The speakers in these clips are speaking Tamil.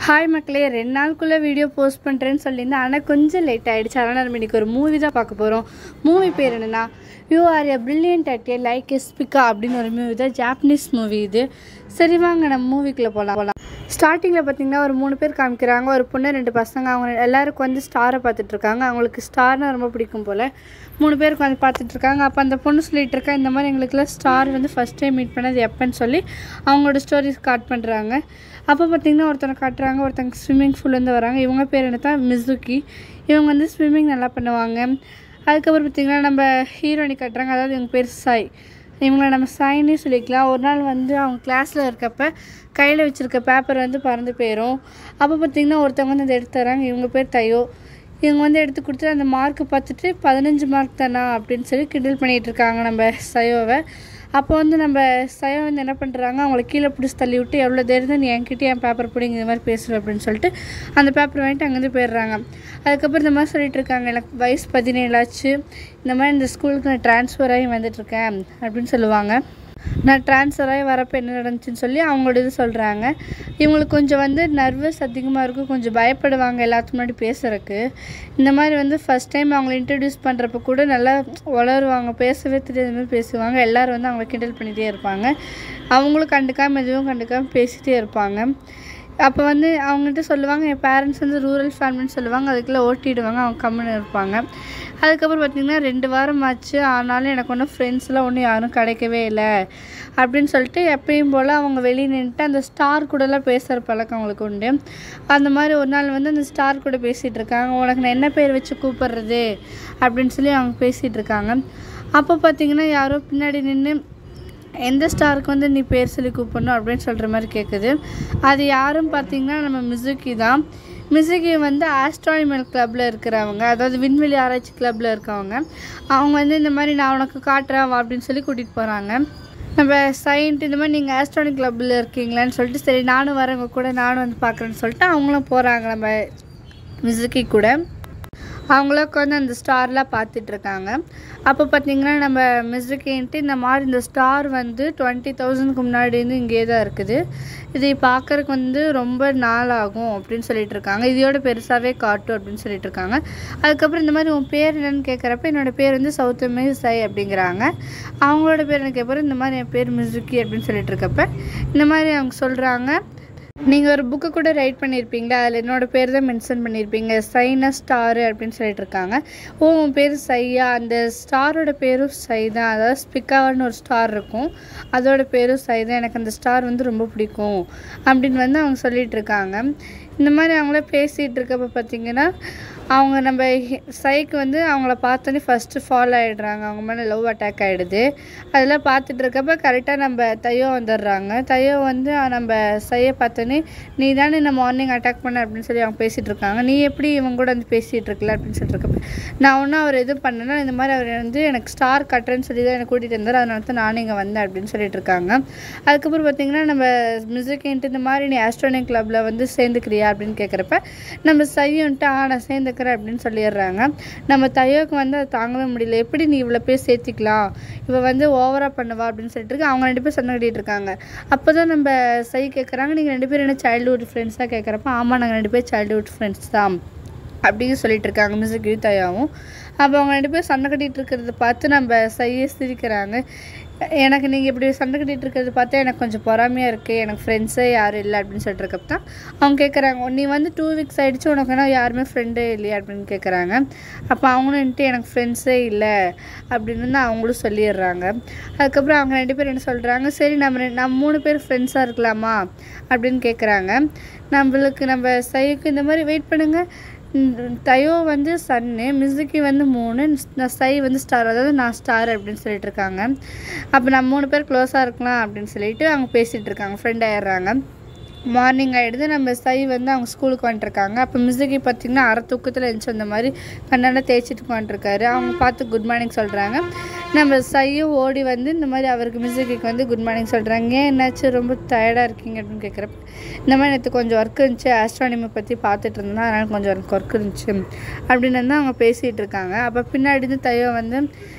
ஹாய் மக்களே ரெண்டு நாளுக்குள்ளே வீடியோ போஸ்ட் பண்ணுறேன்னு சொல்லியிருந்தேன் ஆனால் கொஞ்சம் லேட் ஆகிடுச்சு அதனால் நம்ம இன்றைக்கி ஒரு மூவி தான் பார்க்க போகிறோம் மூவி பேர் என்னென்னா you are a brilliant at a like எஸ்பிகா அப்படின்னு ஒரு மூவி தான் ஜாப்பனீஸ் மூவி இது சரி வாங்க நம்ம மூவிக்குள்ளே போகலாம் போகலாம் ஸ்டார்டிங்கில் பார்த்தீங்கன்னா ஒரு மூணு பேர் காமிக்கிறாங்க ஒரு பொண்ணு ரெண்டு பசங்க அவங்க எல்லாருக்கும் வந்து ஸ்டாரை பார்த்துட்ருக்காங்க அவங்களுக்கு ஸ்டார்னால் ரொம்ப பிடிக்கும் போல் மூணு பேருக்கு வந்து பார்த்துட்ருக்காங்க அப்போ அந்த பொண்ணு சொல்லிட்டு இருக்கா இந்த மாதிரி எங்களுக்குலாம் ஸ்டார் வந்து ஃபஸ்ட் டைம் மீட் பண்ணது எப்போன்னு சொல்லி அவங்களோட ஸ்டோரி ஸ்டார்ட் பண்ணுறாங்க அப்போ பார்த்தீங்கன்னா ஒருத்தனை காட்டுறாங்க ஒருத்தங்க ஸ்விம்மிங் ஃபூல்லேருந்து வராங்க இவங்க பேர் என்ன தான் மிசுக்கி இவங்க வந்து ஸ்விம்மிங் நல்லா பண்ணுவாங்க அதுக்கப்புறம் பார்த்திங்கன்னா நம்ம ஹீரோயினி காட்டுறாங்க அதாவது இவங்க பேர் சாய் இவங்கள நம்ம சாயினே சொல்லிக்கலாம் ஒரு நாள் வந்து அவங்க கிளாஸில் இருக்கப்ப கையில் வச்சுருக்க பேப்பர் வந்து பறந்து போயிடும் அப்போ பார்த்திங்கன்னா ஒருத்தவங்க வந்து அதை எடுத்து தராங்க இவங்க பேர் தையோ இவங்க வந்து எடுத்து கொடுத்து அந்த மார்க்கு பார்த்துட்டு பதினஞ்சு மார்க் தானா அப்படின்னு சொல்லி கிண்டல் பண்ணிகிட்டு இருக்காங்க நம்ம சயோவை அப்போ வந்து நம்ம சயம் வந்து என்ன பண்ணுறாங்க அவங்கள கீழே பிடிச்சி தள்ளி விட்டு எவ்வளோ தெரியுது நீ என்கிட்ட என் பேப்பர் பிடிங்க இந்த மாதிரி பேசுகிற அப்படின்னு சொல்லிட்டு அந்த பேப்பர் வாங்கிட்டு அங்கேருந்து போயிடுறாங்க அதுக்கப்புறம் இந்த மாதிரி சொல்லிட்டு இருக்காங்க எனக்கு வயசு பதினேழாச்சு இந்த மாதிரி இந்த ஸ்கூலுக்கு நான் ட்ரான்ஸ்ஃபர் ஆகி வந்துட்டுருக்கேன் அப்படின்னு சொல்லுவாங்க நான் ட்ரான்ஸ்ஃபர் ஆகி வரப்போ என்ன நடந்துச்சுன்னு சொல்லி அவங்களோட இது சொல்கிறாங்க இவங்களுக்கு கொஞ்சம் வந்து நர்வஸ் அதிகமாக இருக்கும் கொஞ்சம் பயப்படுவாங்க எல்லாத்துக்கு முன்னாடி பேசுகிறதுக்கு இந்த மாதிரி வந்து ஃபஸ்ட் டைம் அவங்கள இன்ட்ரடியூஸ் பண்ணுறப்ப கூட நல்லா வளருவாங்க பேசவே தெரியாத மாதிரி பேசுவாங்க எல்லோரும் வந்து அவங்கள கிண்டல் பண்ணிகிட்டே இருப்பாங்க அவங்களும் கண்டுக்காமல் எதுவும் கண்டுக்காமல் பேசிகிட்டே இருப்பாங்க அப்போ வந்து அவங்ககிட்ட சொல்லுவாங்க என் பேரண்ட்ஸ் வந்து ரூரல் ஃபேமிலின்னு சொல்லுவாங்க அதுக்குள்ளே ஓட்டிடுவாங்க அவங்க கம்முன்னு இருப்பாங்க அதுக்கப்புறம் பார்த்திங்கன்னா ரெண்டு வாரம் ஆச்சு ஆனாலும் எனக்கு ஒன்றும் ஃப்ரெண்ட்ஸ்லாம் ஒன்றும் யாரும் கிடைக்கவே இல்லை அப்படின்னு சொல்லிட்டு எப்பயும் போல் அவங்க வெளியே நின்றுட்டு அந்த ஸ்டார் கூடலாம் பேசுகிற பழக்கம் அவங்களுக்கு உண்டு அந்த மாதிரி ஒரு நாள் வந்து அந்த ஸ்டார் கூட பேசிகிட்டு இருக்காங்க உனக்கு நான் என்ன பேர் வச்சு கூப்பிட்றது அப்படின்னு சொல்லி அவங்க பேசிகிட்டு இருக்காங்க அப்போ பார்த்திங்கன்னா யாரோ பின்னாடி நின்று எந்த ஸ்டாருக்கு வந்து நீ பேர் சொல்லி கூப்பிடணும் அப்படின்னு சொல்கிற மாதிரி கேட்குது அது யாரும் பார்த்தீங்கன்னா நம்ம மிசுக்கி தான் மிசுக்கி வந்து ஆஸ்ட்ரானிமல் கிளப்பில் இருக்கிறவங்க அதாவது விண்வெளி ஆராய்ச்சி கிளப்பில் இருக்கவங்க அவங்க வந்து இந்த மாதிரி நான் உனக்கு காட்டுறேன் வா அப்படின்னு சொல்லி கூட்டிகிட்டு போகிறாங்க நம்ம சயின்ட் இந்த மாதிரி நீங்கள் ஆஸ்ட்ரானிக் கிளப்பில் இருக்கீங்களான்னு சொல்லிட்டு சரி நானும் வரேன் உங்க கூட நானும் வந்து பார்க்குறேன்னு சொல்லிட்டு அவங்களும் போகிறாங்க நம்ம மிசுக்கி கூட அவங்களும் உட்காந்து அந்த ஸ்டார்லாம் பார்த்துட்ருக்காங்க அப்போ பார்த்தீங்கன்னா நம்ம மிஸ்ருக்கேன்ட்டு இந்த மாதிரி இந்த ஸ்டார் வந்து டுவெண்ட்டி தௌசண்ட்க்கு முன்னாடி இருந்து இங்கே தான் இருக்குது இதை பார்க்குறக்கு வந்து ரொம்ப நாள் ஆகும் அப்படின்னு சொல்லிட்டு இருக்காங்க இதோட பெருசாகவே காட்டும் அப்படின்னு சொல்லிட்டு இருக்காங்க அதுக்கப்புறம் இந்த மாதிரி உன் பேர் என்னன்னு கேட்குறப்ப என்னோட பேர் வந்து சவுத் சை அப்படிங்கிறாங்க அவங்களோட பேர் எனக்கு கேட்குற இந்த மாதிரி என் பேர் மிசுக்கி அப்படின்னு சொல்லிட்டு இருக்கப்ப இந்த மாதிரி அவங்க சொல்கிறாங்க நீங்கள் ஒரு புக்கு கூட ரைட் பண்ணியிருப்பீங்களா அதில் என்னோடய பேர் தான் மென்ஷன் பண்ணியிருப்பீங்க சைனா ஸ்டாரு அப்படின்னு சொல்லிட்டு இருக்காங்க ஓ உன் பேர் சையா அந்த ஸ்டாரோட பேரும் சை தான் அதாவது ஸ்பிக்காவான்னு ஒரு ஸ்டார் இருக்கும் அதோட பேரும் சை தான் எனக்கு அந்த ஸ்டார் வந்து ரொம்ப பிடிக்கும் அப்படின்னு வந்து அவங்க சொல்லிகிட்டு இருக்காங்க இந்த மாதிரி அவங்கள பேசிகிட்டு இருக்கப்ப பார்த்தீங்கன்னா அவங்க நம்ம சைக்கு வந்து அவங்கள பார்த்தோன்னே ஃபஸ்ட்டு ஃபாலோ ஆகிடுறாங்க அவங்க மேலே லவ் அட்டாக் ஆகிடுது அதெல்லாம் பார்த்துட்டு இருக்கப்ப கரெக்டாக நம்ம தையோ வந்துடுறாங்க தையோ வந்து நம்ம சையை பார்த்தோன்னே நீ தானே இந்த மார்னிங் அட்டாக் பண்ண அப்படின்னு சொல்லி அவங்க பேசிகிட்டு இருக்காங்க நீ எப்படி இவங்க கூட வந்து பேசிகிட்டு இருக்கல அப்படின்னு சொல்லிட்டு இருக்கப்ப நான் ஒன்றும் அவர் எது பண்ணேன்னா இந்த மாதிரி அவர் வந்து எனக்கு ஸ்டார் கட்டுறேன்னு சொல்லி தான் எனக்கு கூட்டிகிட்டு வந்தார் அதனால தான் நானும் இங்கே வந்தேன் அப்படின்னு சொல்லிட்டு இருக்காங்க அதுக்கப்புறம் பார்த்திங்கன்னா நம்ம மியூசிக்ன்ட்டு இந்த மாதிரி நீ ஆஸ்ட்ரோனிக் கிளப்பில் வந்து சேர்ந்துக்கிறியா அப்படின்னு கேட்குறப்ப நம்ம சையன்ட்டு ஆ நான் சேர்ந்துக்கிறேன் அப்படின்னு சொல்லிடுறாங்க நம்ம தையோக்கு வந்து அதை தாங்கவே முடியல எப்படி நீ இவ்வளோ பேர் சேர்த்திக்கலாம் இவள் வந்து ஓவராக பண்ணுவா அப்படின்னு சொல்லிட்டு இருக்கு அவங்க ரெண்டு பேர் சண்டை கட்டிட்டு இருக்காங்க அப்போ தான் நம்ம சை கேட்குறாங்க நீங்கள் ரெண்டு பேரும் என்ன சைல்டுஹுட் ஃப்ரெண்ட்ஸாக கேட்குறப்ப ஆமாம் நாங்கள் ரெண்டு பேர் சைல்டுஹுட் ஃப்ரெண்ட்ஸ் தான் அப்படின்னு சொல்லிட்டு இருக்காங்க மிஸ்ஸுக்கு தையாவும் அப்போ அவங்க ரெண்டு பேரும் சண்டை கட்டிகிட்டு இருக்கிறத பார்த்து நம்ம சையே சிரிக்கிறாங்க எனக்கு நீங்கள் இப்படி சண்டை கட்டிகிட்டு இருக்கிறத பார்த்தா எனக்கு கொஞ்சம் பொறாமையாக இருக்குது எனக்கு ஃப்ரெண்ட்ஸே யாரும் இல்லை அப்படின்னு சொல்லிட்டு இருக்கப்ப தான் அவங்க கேட்குறாங்க நீ வந்து டூ வீக்ஸ் ஆகிடுச்சு உனக்கு என்ன யாருமே ஃப்ரெண்டே இல்லையா அப்படின்னு கேட்குறாங்க அப்போ அவங்களும் எனக்கு ஃப்ரெண்ட்ஸே இல்லை அப்படின்னு வந்து அவங்களும் சொல்லிடுறாங்க அதுக்கப்புறம் அவங்க ரெண்டு பேர் என்ன சொல்கிறாங்க சரி நம்ம ரெ- நம்ம மூணு பேர் ஃப்ரெண்ட்ஸாக இருக்கலாமா அப்படின்னு கேட்குறாங்க நம்மளுக்கு நம்ம சைக்கு இந்த மாதிரி வெயிட் பண்ணுங்கள் தயோ வந்து சன்னு மிசுக்கி வந்து மூணு ந- சை வந்து ஸ்டார் அதாவது நான் ஸ்டார் அப்படின்னு சொல்லிட்டு இருக்காங்க அப்போ நம்ம மூணு பேர் க்ளோஸாக இருக்கலாம் அப்படின்னு சொல்லிட்டு அவங்க பேசிகிட்டு இருக்காங்க ஃப்ரெண்ட் ஆயிடுறாங்க மார்னிங் ஆகிடுது நம்ம சை வந்து அவங்க ஸ்கூலுக்கு வந்துட்டுருக்காங்க அப்போ மிசுக்கி பார்த்திங்கன்னா அரை தூக்கத்தில் இருந்துச்சு அந்த மாதிரி கண்ணால தேய்ச்சிட்டு வந்துட்டுருக்காரு அவங்க பார்த்து குட் மார்னிங் சொல்கிறாங்க நம்ம சையும் ஓடி வந்து இந்த மாதிரி அவருக்கு மிசுக்கிக்கு வந்து குட் மார்னிங் சொல்கிறாங்க ஏன் என்னாச்சு ரொம்ப டயர்டாக இருக்கீங்க அப்படின்னு கேட்குறப்ப இந்த மாதிரி எனக்கு கொஞ்சம் ஒர்க் இருந்துச்சு ஆஸ்ட்ரானிமை பற்றி பார்த்துட்டு இருந்தேன் அதனால் கொஞ்சம் எனக்கு ஒர்க் இருந்துச்சு அப்படின்னு வந்து அவங்க பேசிகிட்டு இருக்காங்க அப்போ பின்னாடி இருந்து தையோ வந்து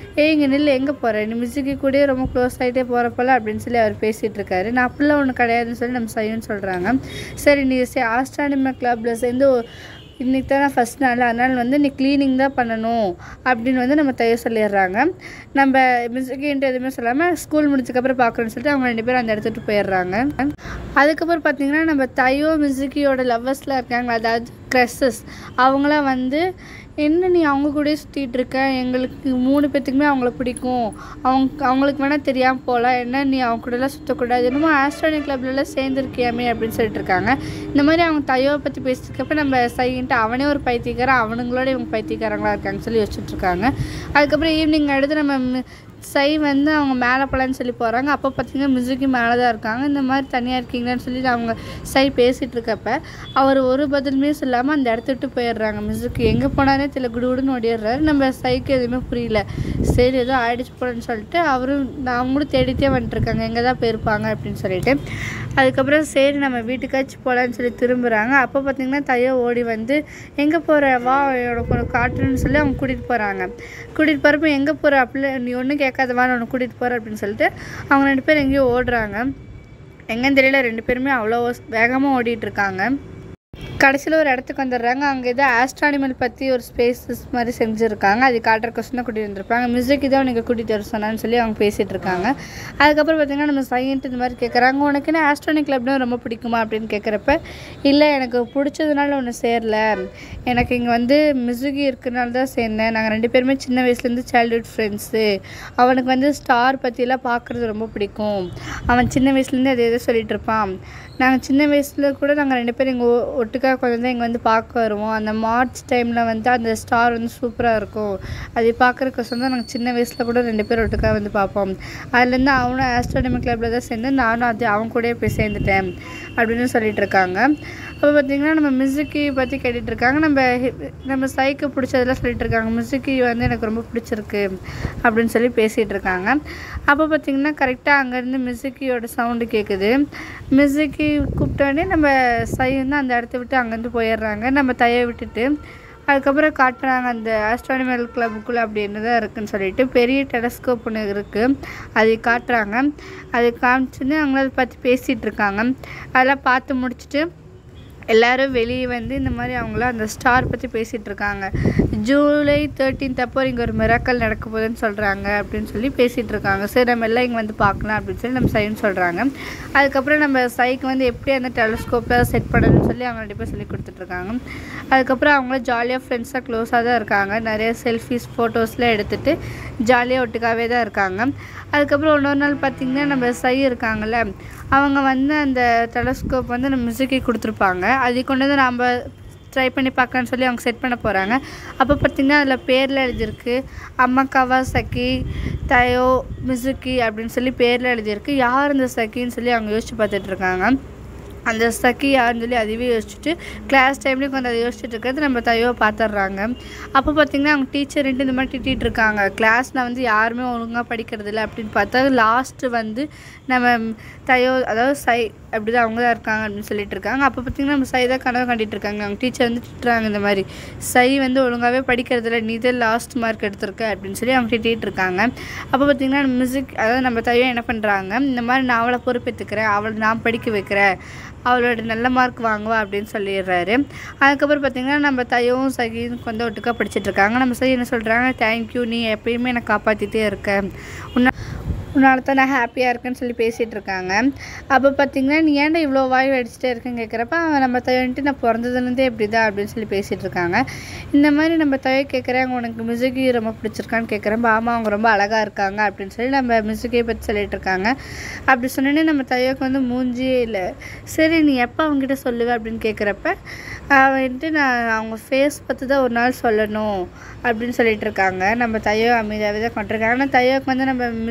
ஏய் இங்கே நில்லு எங்கே போகிற நீ மியூசிக்கு கூடயே ரொம்ப க்ளோஸ் ஆகிட்டே போகிறப்பல அப்படின்னு சொல்லி அவர் பேசிகிட்டு இருக்காரு நான் அப்படிலாம் ஒன்று கிடையாதுன்னு சொல்லி நம்ம சையன்னு சொல்கிறாங்க சரி நீ சே ஆஸ்ட்ரானிமா கிளப்பில் சேர்ந்து ஒ- இன்னைக்கு தான் ஃபஸ்ட் நாள் அதனால் வந்து நீ க்ளீனிங் தான் பண்ணணும் அப்படின்னு வந்து நம்ம தைய சொல்லிடுறாங்க நம்ம மியூசிக்கின்ட்டு எதுவுமே சொல்லாமல் ஸ்கூல் முடிச்சதுக்கப்புறம் பார்க்கணும்னு சொல்லிட்டு அவங்க ரெண்டு பேரும் அந்த இடத்துக்கு போயிடுறாங்க அதுக்கப்புறம் பார்த்தீங்கன்னா நம்ம தையோ மியூசிக்கியோட லவ்வர்ஸ்லாம் இருக்காங்க அதாவது க்ரெஸ்ஸஸ் அவங்களாம் வந்து என்ன நீ அவங்க கூடயே சுற்றிட்டு இருக்க எங்களுக்கு மூணு பேத்துக்குமே அவங்கள பிடிக்கும் அவங்க அவங்களுக்கு வேணால் தெரியாமல் போகலாம் என்ன நீ அவங்க கூடலாம் சுற்றக்கூடாது என்னமோ ஆஸ்ட்ரானிக் கிளப்லலாம் சேர்ந்துருக்கியாமே அப்படின்னு சொல்லிட்டு இருக்காங்க இந்த மாதிரி அவங்க தையோவை பற்றி பேசிட்டுக்கப்ப நம்ம சைன்ட்டு அவனே ஒரு பைத்தியக்காரன் அவனுங்களோட இவங்க பைத்தியக்காரங்களா இருக்காங்கன்னு சொல்லி வச்சுட்டு இருக்காங்க அதுக்கப்புறம் ஈவினிங் அடுத்து நம்ம மி- சை வந்து அவங்க மேலே போகலான்னு சொல்லி போகிறாங்க அப்போ பார்த்தீங்கன்னா மியூசிக்கு மேலே தான் இருக்காங்க இந்த மாதிரி தனியாக இருக்கீங்களான்னு சொல்லி அவங்க சை பேசிகிட்டு இருக்கப்ப அவர் ஒரு பதிலுமே சொல்லாமல் அந்த இடத்த விட்டு போயிடுறாங்க மியூசிக்கு எங்கே போனாலே தெரியல குடுகுடுன்னு ஓடிடுறாரு நம்ம சைக்கு எதுவுமே புரியல சரி ஏதோ ஆயிடுச்சு போலன்னு சொல்லிட்டு அவரும் அவங்களும் தேடிட்டே வந்துட்டுருக்காங்க எங்கே தான் போயிருப்பாங்க அப்படின்னு சொல்லிட்டு அதுக்கப்புறம் சரி நம்ம வீட்டுக்காச்சும் போகலான்னு சொல்லி திரும்புகிறாங்க அப்போ பார்த்தீங்கன்னா தையோ ஓடி வந்து எங்கே போகிற வா உனக்கு ஒன்று காட்டுறேன்னு சொல்லி அவங்க கூட்டிகிட்டு போகிறாங்க கூட்டிகிட்டு போகிறப்ப எங்கே போகிற அப்படி நீ ஒன்றும் கேட்காத வா நான் உன்னை கூட்டிகிட்டு போகிறேன் அப்படின்னு சொல்லிட்டு அவங்க ரெண்டு பேரும் எங்கேயோ ஓடுறாங்க எங்கேன்னு தெரியல ரெண்டு பேருமே அவ்வளோ வேகமாக ஓடிட்டு இருக்காங்க கடைசியில் ஒரு இடத்துக்கு வந்துடுறாங்க அங்கே ஏதோ ஆஸ்ட்ரானிமல் பற்றி ஒரு ஸ்பேசஸ் மாதிரி செஞ்சுருக்காங்க அது காட்டுற கொஸ்டினை கூட்டிகிட்டு வந்திருப்பாங்க மியூசிக் தான் உனக்கு கூட்டிகிட்டு வர சொன்னான்னு சொல்லி அவங்க பேசிகிட்டு இருக்காங்க அதுக்கப்புறம் பார்த்தீங்கன்னா நம்ம சயின்ட் இந்த மாதிரி கேட்குறாங்க உனக்கு என்ன ஆஸ்ட்ரானிக் கிளப்னா ரொம்ப பிடிக்குமா அப்படின்னு கேட்குறப்ப இல்லை எனக்கு பிடிச்சதுனால ஒன்று சேரல எனக்கு இங்கே வந்து மியூசிக் இருக்கிறனால தான் சேர்ந்தேன் நாங்கள் ரெண்டு பேருமே சின்ன வயசுலேருந்து சைல்ட்ஹுட் ஃப்ரெண்ட்ஸு அவனுக்கு வந்து ஸ்டார் பற்றிலாம் பார்க்குறது ரொம்ப பிடிக்கும் அவன் சின்ன வயசுலேருந்து அதே இதை சொல்லிட்டு இருப்பான் நாங்கள் சின்ன வயசில் கூட நாங்கள் ரெண்டு பேரும் இங்கே ஒட்டுக்காக கொஞ்சம் தான் இங்கே வந்து பார்க்க வருவோம் அந்த மார்ச் டைமில் வந்து அந்த ஸ்டார் வந்து சூப்பராக இருக்கும் அதை பார்க்குறக்கோசம் தான் நாங்கள் சின்ன வயசில் கூட ரெண்டு பேரும் ஒட்டுக்காக வந்து பார்ப்போம் அதுலேருந்து அவனும் ஆஸ்ட்ரோனமி கிளப்பில் தான் சேர்ந்து நானும் அது அவன் கூடயே போய் சேர்ந்துட்டேன் அப்படின்னு சொல்லிட்டு இருக்காங்க அப்போ பார்த்தீங்கன்னா நம்ம மியூசிக்கி பற்றி கேட்டுட்டு இருக்காங்க நம்ம ஹி- நம்ம சைக்கு பிடிச்சதெல்லாம் சொல்லிட்டு இருக்காங்க மியூசிக்கி வந்து எனக்கு ரொம்ப பிடிச்சிருக்கு அப்படின்னு சொல்லி பேசிகிட்டு இருக்காங்க அப்போ பார்த்தீங்கன்னா கரெக்டாக அங்கேருந்து மியூசிக்கியோட சவுண்டு கேட்குது மியூசிக்கி கூப்பிட்டோடனே நம்ம சை வந்து அந்த இடத்த விட்டு அங்கேருந்து போயிடுறாங்க நம்ம தையை விட்டுட்டு அதுக்கப்புறம் காட்டுறாங்க அந்த ஆஸ்ட்ரானமிக்கல் கிளப்புக்குள்ளே அப்படின்னு தான் இருக்குன்னு சொல்லிட்டு பெரிய டெலஸ்கோப் ஒன்று இருக்குது அதை காட்டுறாங்க அதை காமிச்சுன்னு அவங்கள அதை பற்றி பேசிகிட்டு இருக்காங்க அதெல்லாம் பார்த்து முடிச்சுட்டு எல்லாரும் வெளியே வந்து இந்த மாதிரி அவங்களாம் அந்த ஸ்டார் பற்றி பேசிகிட்டு இருக்காங்க ஜூலை தேர்ட்டீன்த் அப்போ இங்கே ஒரு மிராக்கல் நடக்க போகுதுன்னு சொல்கிறாங்க அப்படின்னு சொல்லி பேசிகிட்டு இருக்காங்க சரி நம்ம எல்லாம் இங்கே வந்து பார்க்கலாம் அப்படின்னு சொல்லி நம்ம சைன்னு சொல்கிறாங்க அதுக்கப்புறம் நம்ம சைக்கு வந்து எப்படி அந்த டெலஸ்கோப்பில் செட் பண்ணணும்னு சொல்லி அவங்க ரெண்டு பேர் சொல்லி கொடுத்துட்ருக்காங்க அதுக்கப்புறம் அவங்களும் ஜாலியாக ஃப்ரெண்ட்ஸாக க்ளோஸாக தான் இருக்காங்க நிறைய செல்ஃபிஸ் ஃபோட்டோஸ்லாம் எடுத்துகிட்டு ஜாலியாக ஒட்டுக்காவே தான் இருக்காங்க அதுக்கப்புறம் இன்னொரு நாள் பார்த்திங்கன்னா நம்ம சை இருக்காங்கல்ல அவங்க வந்து அந்த டெலஸ்கோப் வந்து நம்ம மியூசிக்கு கொடுத்துருப்பாங்க அதை கொண்டு வந்து நாம் ட்ரை பண்ணி பார்க்கலான்னு சொல்லி அவங்க செட் பண்ண போகிறாங்க அப்போ பார்த்திங்கன்னா அதில் பேரில் எழுதியிருக்கு அம்மா கவாசக்கி தயோ மிசுக்கி அப்படின்னு சொல்லி பேரில் எழுதியிருக்கு யார் இந்த சக்கின்னு சொல்லி அவங்க யோசிச்சு பார்த்துட்டு இருக்காங்க அந்த சக்கி யாருன்னு சொல்லி அதுவே யோசிச்சுட்டு கிளாஸ் டைம்லேயும் கொஞ்சம் அதை யோசிச்சுட்டு இருக்கிறது நம்ம தையோ பார்த்துட்றாங்க அப்போ பார்த்திங்கன்னா அவங்க டீச்சர்ன்ட்டு இந்த மாதிரி திட்டிகிட்டு இருக்காங்க கிளாஸில் வந்து யாருமே ஒழுங்காக படிக்கிறது இல்லை அப்படின்னு பார்த்தா லாஸ்ட்டு வந்து நம்ம தையோ அதாவது சை அப்படி தான் அவங்க தான் இருக்காங்க அப்படின்னு சொல்லிட்டு இருக்காங்க அப்போ பார்த்திங்கன்னா நம்ம சை தான் கனவு கண்டிட்டு இருக்காங்க அவங்க டீச்சர் வந்து திட்டுறாங்க இந்த மாதிரி சை வந்து ஒழுங்காகவே படிக்கிறது இல்லை நீ தான் லாஸ்ட் மார்க் எடுத்திருக்க அப்படின்னு சொல்லி அவங்க திட்டிகிட்டு இருக்காங்க அப்போ பார்த்திங்கன்னா மியூசிக் அதாவது நம்ம தையோ என்ன பண்ணுறாங்க இந்த மாதிரி நான் அவளை பொறுப்பேற்றுக்கிறேன் அவளை நான் படிக்க வைக்கிறேன் அவளோட நல்ல மார்க் வாங்குவா அப்படின்னு சொல்லிடுறாரு அதுக்கப்புறம் பார்த்திங்கன்னா நம்ம தையவும் சகியும் கொஞ்சம் ஒட்டுக்கா படிச்சுட்டு இருக்காங்க நம்ம சகி என்ன சொல்கிறாங்க தேங்க்யூ நீ எப்பயுமே என்னை காப்பாற்றிட்டே இருக்க உன்னை உன்னால தான் நான் ஹாப்பியாக இருக்கேன்னு சொல்லி பேசிகிட்டு இருக்காங்க அப்போ பார்த்தீங்கன்னா நீ ஏன்டா இவ்வளோ வாய் அடிச்சுட்டே இருக்கேன்னு கேட்குறப்ப அவன் நம்ம தையன்ட்டு நான் பிறந்ததுலேருந்தே இப்படி தான் அப்படின்னு சொல்லி பேசிகிட்டு இருக்காங்க இந்த மாதிரி நம்ம தைய கேட்குறாங்க உனக்கு மியூசிக்கு ரொம்ப பிடிச்சிருக்கான்னு கேட்குறப்ப ஆமாம் அவங்க ரொம்ப அழகாக இருக்காங்க அப்படின்னு சொல்லி நம்ம மியூசிக்கை பற்றி சொல்லிட்டு இருக்காங்க அப்படி சொன்னோன்னே நம்ம தையோக்கு வந்து மூஞ்சியே இல்லை சரி நீ எப்போ அவங்ககிட்ட சொல்லுவ அப்படின்னு கேட்குறப்ப வந்துட்டு நான் அவங்க ஃபேஸ் பார்த்து தான் ஒரு நாள் சொல்லணும் அப்படின்னு சொல்லிட்டு இருக்காங்க நம்ம தையோ அமைதியாகவே தான் கொண்டிருக்காங்க ஆனால் தையோக்கு வந்து நம்ம மிஸ் நம்ம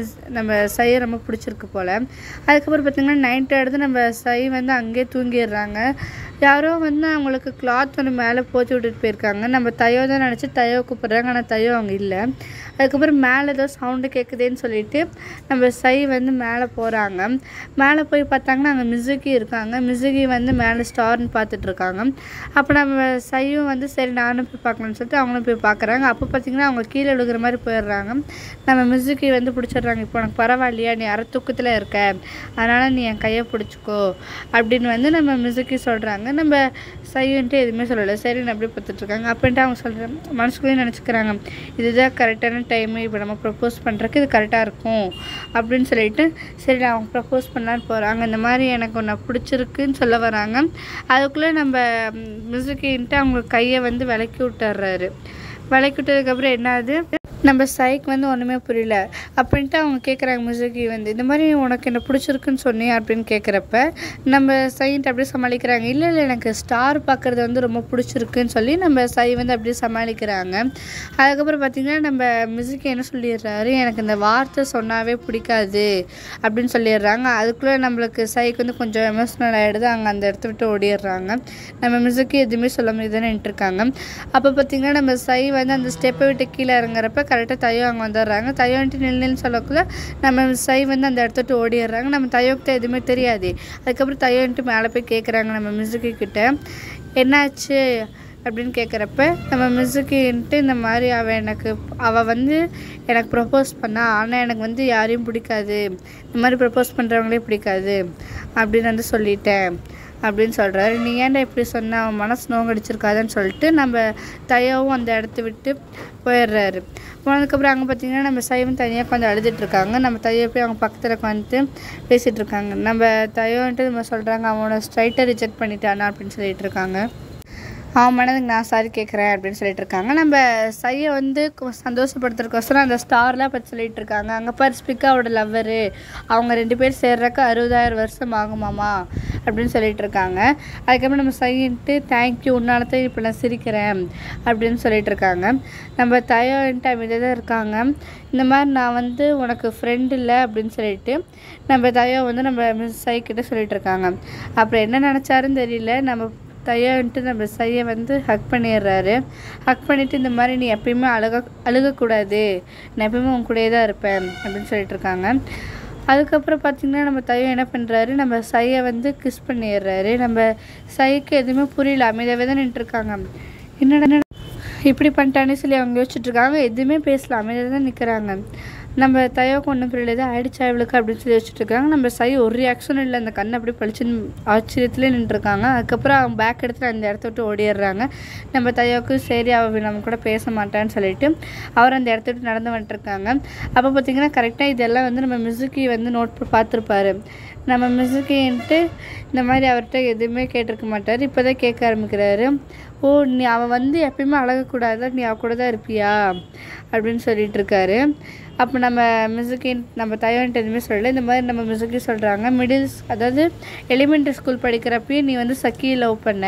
நம்ம சையை ரொம்ப பிடிச்சிருக்கு போல் அதுக்கப்புறம் பார்த்திங்கன்னா நைட்டு எடுத்து நம்ம சை வந்து அங்கேயே தூங்கிடுறாங்க யாரோ வந்து அவங்களுக்கு கிளாத் ஒன்று மேலே போத்தி விட்டுட்டு போயிருக்காங்க நம்ம தையோ தான் நினச்சி தையோ கூப்பிட்றாங்க ஆனால் தையோ அவங்க இல்லை அதுக்கப்புறம் மேலே ஏதோ சவுண்டு கேட்குதேன்னு சொல்லிட்டு நம்ம சை வந்து மேலே போகிறாங்க மேலே போய் பார்த்தாங்கன்னா அங்கே மிசுகி இருக்காங்க மிசுகி வந்து மேலே ஸ்டார்னு பார்த்துட்டு இருக்காங்க அப்போ நம்ம சையும் வந்து சரி நானும் போய் பார்க்கலாம்னு சொல்லிட்டு அவங்களும் போய் பார்க்குறாங்க அப்போ பார்த்தீங்கன்னா அவங்க கீழே விழுகிற மாதிரி போயிடுறாங்க நம்ம மிசுகி வந்து பிடிச்சிடுறாங்க இப்போ உனக்கு பரவாயில்லையா நீ அரை தூக்கத்தில் இருக்க அதனால் நீ என் கையை பிடிச்சிக்கோ அப்படின்னு வந்து நம்ம மிசுகி சொல்கிறாங்க நம்ம சையன்ட்டு எதுவுமே சொல்லலை சரி நான் அப்படியே பார்த்துட்ருக்காங்க அப்படின்ட்டு அவங்க சொல்கிறேன் மனசுக்குள்ளேயும் நினச்சிக்கிறாங்க இதுதான் கரெக்டான டைமு இப்போ நம்ம ப்ரப்போஸ் பண்ணுறதுக்கு இது கரெக்டாக இருக்கும் அப்படின்னு சொல்லிட்டு சரி அவங்க ப்ரப்போஸ் பண்ணலான்னு போகிறாங்க இந்த மாதிரி எனக்கு ஒன்று பிடிச்சிருக்குன்னு சொல்ல வராங்க அதுக்குள்ளே நம்ம மிசுக்கின்ட்டு அவங்க கையை வந்து விலக்கி விட்டுறாரு விலக்கி விட்டதுக்கப்புறம் என்னது நம்ம சைக்கு வந்து ஒன்றுமே புரியல அப்படின்ட்டு அவங்க கேட்குறாங்க மிசுகி வந்து இந்த மாதிரி உனக்கு என்ன பிடிச்சிருக்குன்னு சொன்னியா அப்படின்னு கேட்குறப்ப நம்ம சைன்ட்டு அப்படியே சமாளிக்கிறாங்க இல்லை இல்லை எனக்கு ஸ்டார் பார்க்குறது வந்து ரொம்ப பிடிச்சிருக்குன்னு சொல்லி நம்ம சை வந்து அப்படியே சமாளிக்கிறாங்க அதுக்கப்புறம் பார்த்திங்கன்னா நம்ம மிசுகி என்ன சொல்லிடுறாரு எனக்கு இந்த வார்த்தை சொன்னாவே பிடிக்காது அப்படின்னு சொல்லிடுறாங்க அதுக்குள்ளே நம்மளுக்கு சைக்கு வந்து கொஞ்சம் எமோஷ்னல் ஆகிடுது அங்கே அந்த இடத்த விட்டு ஓடிடுறாங்க நம்ம மிசுக்கு எதுவுமே சொல்லாமல் தானே நின்றுருக்காங்க அப்போ பார்த்திங்கன்னா நம்ம சை வந்து அந்த ஸ்டெப்பை விட்டு கீழே இறங்குறப்ப கரெக்டாக தையோ அங்கே வந்துடுறாங்க தையோ வந்துட்டு நில் நில்னு சொல்லக்குள்ள நம்ம சை வந்து அந்த இடத்த விட்டு ஓடிடுறாங்க நம்ம தையோக்கு எதுவுமே தெரியாது அதுக்கப்புறம் தையோ வந்துட்டு மேலே போய் கேட்குறாங்க நம்ம மிசுக்கு கிட்ட என்னாச்சு அப்படின்னு கேட்குறப்ப நம்ம மிஸ்ஸுக்குன்ட்டு இந்த மாதிரி அவள் எனக்கு அவள் வந்து எனக்கு ப்ரப்போஸ் பண்ணா ஆனால் எனக்கு வந்து யாரையும் பிடிக்காது இந்த மாதிரி ப்ரப்போஸ் பண்ணுறவங்களே பிடிக்காது அப்படின்னு வந்து சொல்லிட்டேன் அப்படின்னு சொல்கிறாரு நீ ஏன்டா இப்படி சொன்ன அவன் மனசு நோங்கடிச்சிருக்காதுன்னு சொல்லிட்டு நம்ம தையாவும் அந்த இடத்த விட்டு போயிடுறாரு போனதுக்கப்புறம் அங்கே பார்த்தீங்கன்னா நம்ம சைவம் தனியாக உட்காந்து அழுதுட்டு இருக்காங்க நம்ம தையை போய் அவங்க பக்கத்தில் உட்காந்துட்டு பேசிகிட்டு இருக்காங்க நம்ம தையோ வந்துட்டு நம்ம சொல்கிறாங்க அவனோட ஸ்ட்ரைட்டை ரிஜெக்ட் பண்ணிட்டானா அப்படின்னு சொல்லிட்டு இருக்காங்க அவன் மனதுக்கு நான் சாரி கேட்குறேன் அப்படின்னு சொல்லிட்டு இருக்காங்க நம்ம சையை வந்து கொ- சந்தோஷப்படுத்துறதுக்கோசரம் அந்த ஸ்டார்லாம் பற்றி சொல்லிட்டு இருக்காங்க அங்கே பாரு ஸ்பிக்காவோட லவ்வரு அவங்க ரெண்டு பேர் சேர்றக்கு அறுபதாயிரம் வருஷம் ஆகுமாமா அப்படின்னு சொல்லிட்டு இருக்காங்க அதுக்கப்புறம் நம்ம சைன்ட்டு தேங்க்யூ உன்னால தான் இப்போ நான் சிரிக்கிறேன் அப்படின்னு சொல்லிட்டு இருக்காங்க நம்ம தயோன்ட்டு அமைதியாக தான் இருக்காங்க இந்த மாதிரி நான் வந்து உனக்கு ஃப்ரெண்ட் இல்லை அப்படின்னு சொல்லிட்டு நம்ம தயோ வந்து நம்ம மிஸ் சைக்கிட்ட சொல்லிட்டு இருக்காங்க அப்புறம் என்ன நினச்சாருன்னு தெரியல நம்ம தையன்ட்டு நம்ம சையை வந்து ஹக் பண்ணிடுறாரு ஹக் பண்ணிவிட்டு இந்த மாதிரி நீ எப்பயுமே அழுக அழுகக்கூடாது நான் எப்பயுமே உன் கூடயே தான் இருப்பேன் அப்படின்னு சொல்லிட்டு இருக்காங்க அதுக்கப்புறம் பார்த்திங்கன்னா நம்ம தையம் என்ன பண்ணுறாரு நம்ம சையை வந்து கிஸ் பண்ணிடுறாரு நம்ம சைக்கு எதுவுமே புரியல அமைதியாகவே தான் நின்றுருக்காங்க என்னடா என்னடா இப்படி பண்ணிட்டானே சொல்லி அவங்க யோசிச்சுட்டு இருக்காங்க எதுவுமே பேசல அமைதியாக தான் நிற்கிறாங்க நம்ம தையோக்கு ஒன்றும் புரியல ஏதோ ஆயிடுச்சா இவளுக்கு அப்படின்னு சொல்லி யோசிச்சுட்டு இருக்காங்க நம்ம சை ஒரு ரியாக்ஷனும் இல்லை அந்த கண்ணை அப்படியே பளிச்சுன்னு ஆச்சரியத்துலேயே நின்றுருக்காங்க அதுக்கப்புறம் அவங்க பேக் எடுத்துட்டு அந்த இடத்த விட்டு ஓடிடுறாங்க நம்ம தையோக்கு சரி அவள் நம்ம கூட பேச மாட்டான்னு சொல்லிட்டு அவர் அந்த இடத்த விட்டு நடந்து வந்துட்டுருக்காங்க அப்போ பார்த்தீங்கன்னா கரெக்டாக இதெல்லாம் வந்து நம்ம மிசுக்கி வந்து நோட் பார்த்துருப்பாரு நம்ம மிசுக்கின்ட்டு இந்த மாதிரி அவர்கிட்ட எதுவுமே கேட்டிருக்க மாட்டார் இப்போ தான் கேட்க ஆரம்பிக்கிறாரு ஓ நீ அவன் வந்து எப்பயுமே அழகக்கூடாது நீ அவ கூட தான் இருப்பியா அப்படின்னு சொல்லிட்டு இருக்காரு அப்போ நம்ம மிசுக்கின் நம்ம தைவன்ட்டு எதுவுமே சொல்லலை இந்த மாதிரி நம்ம மிசுக்கி சொல்கிறாங்க மிடில்ஸ் அதாவது எலிமெண்ட்ரி ஸ்கூல் படிக்கிறப்பயும் நீ வந்து சக்கி லவ் பண்ண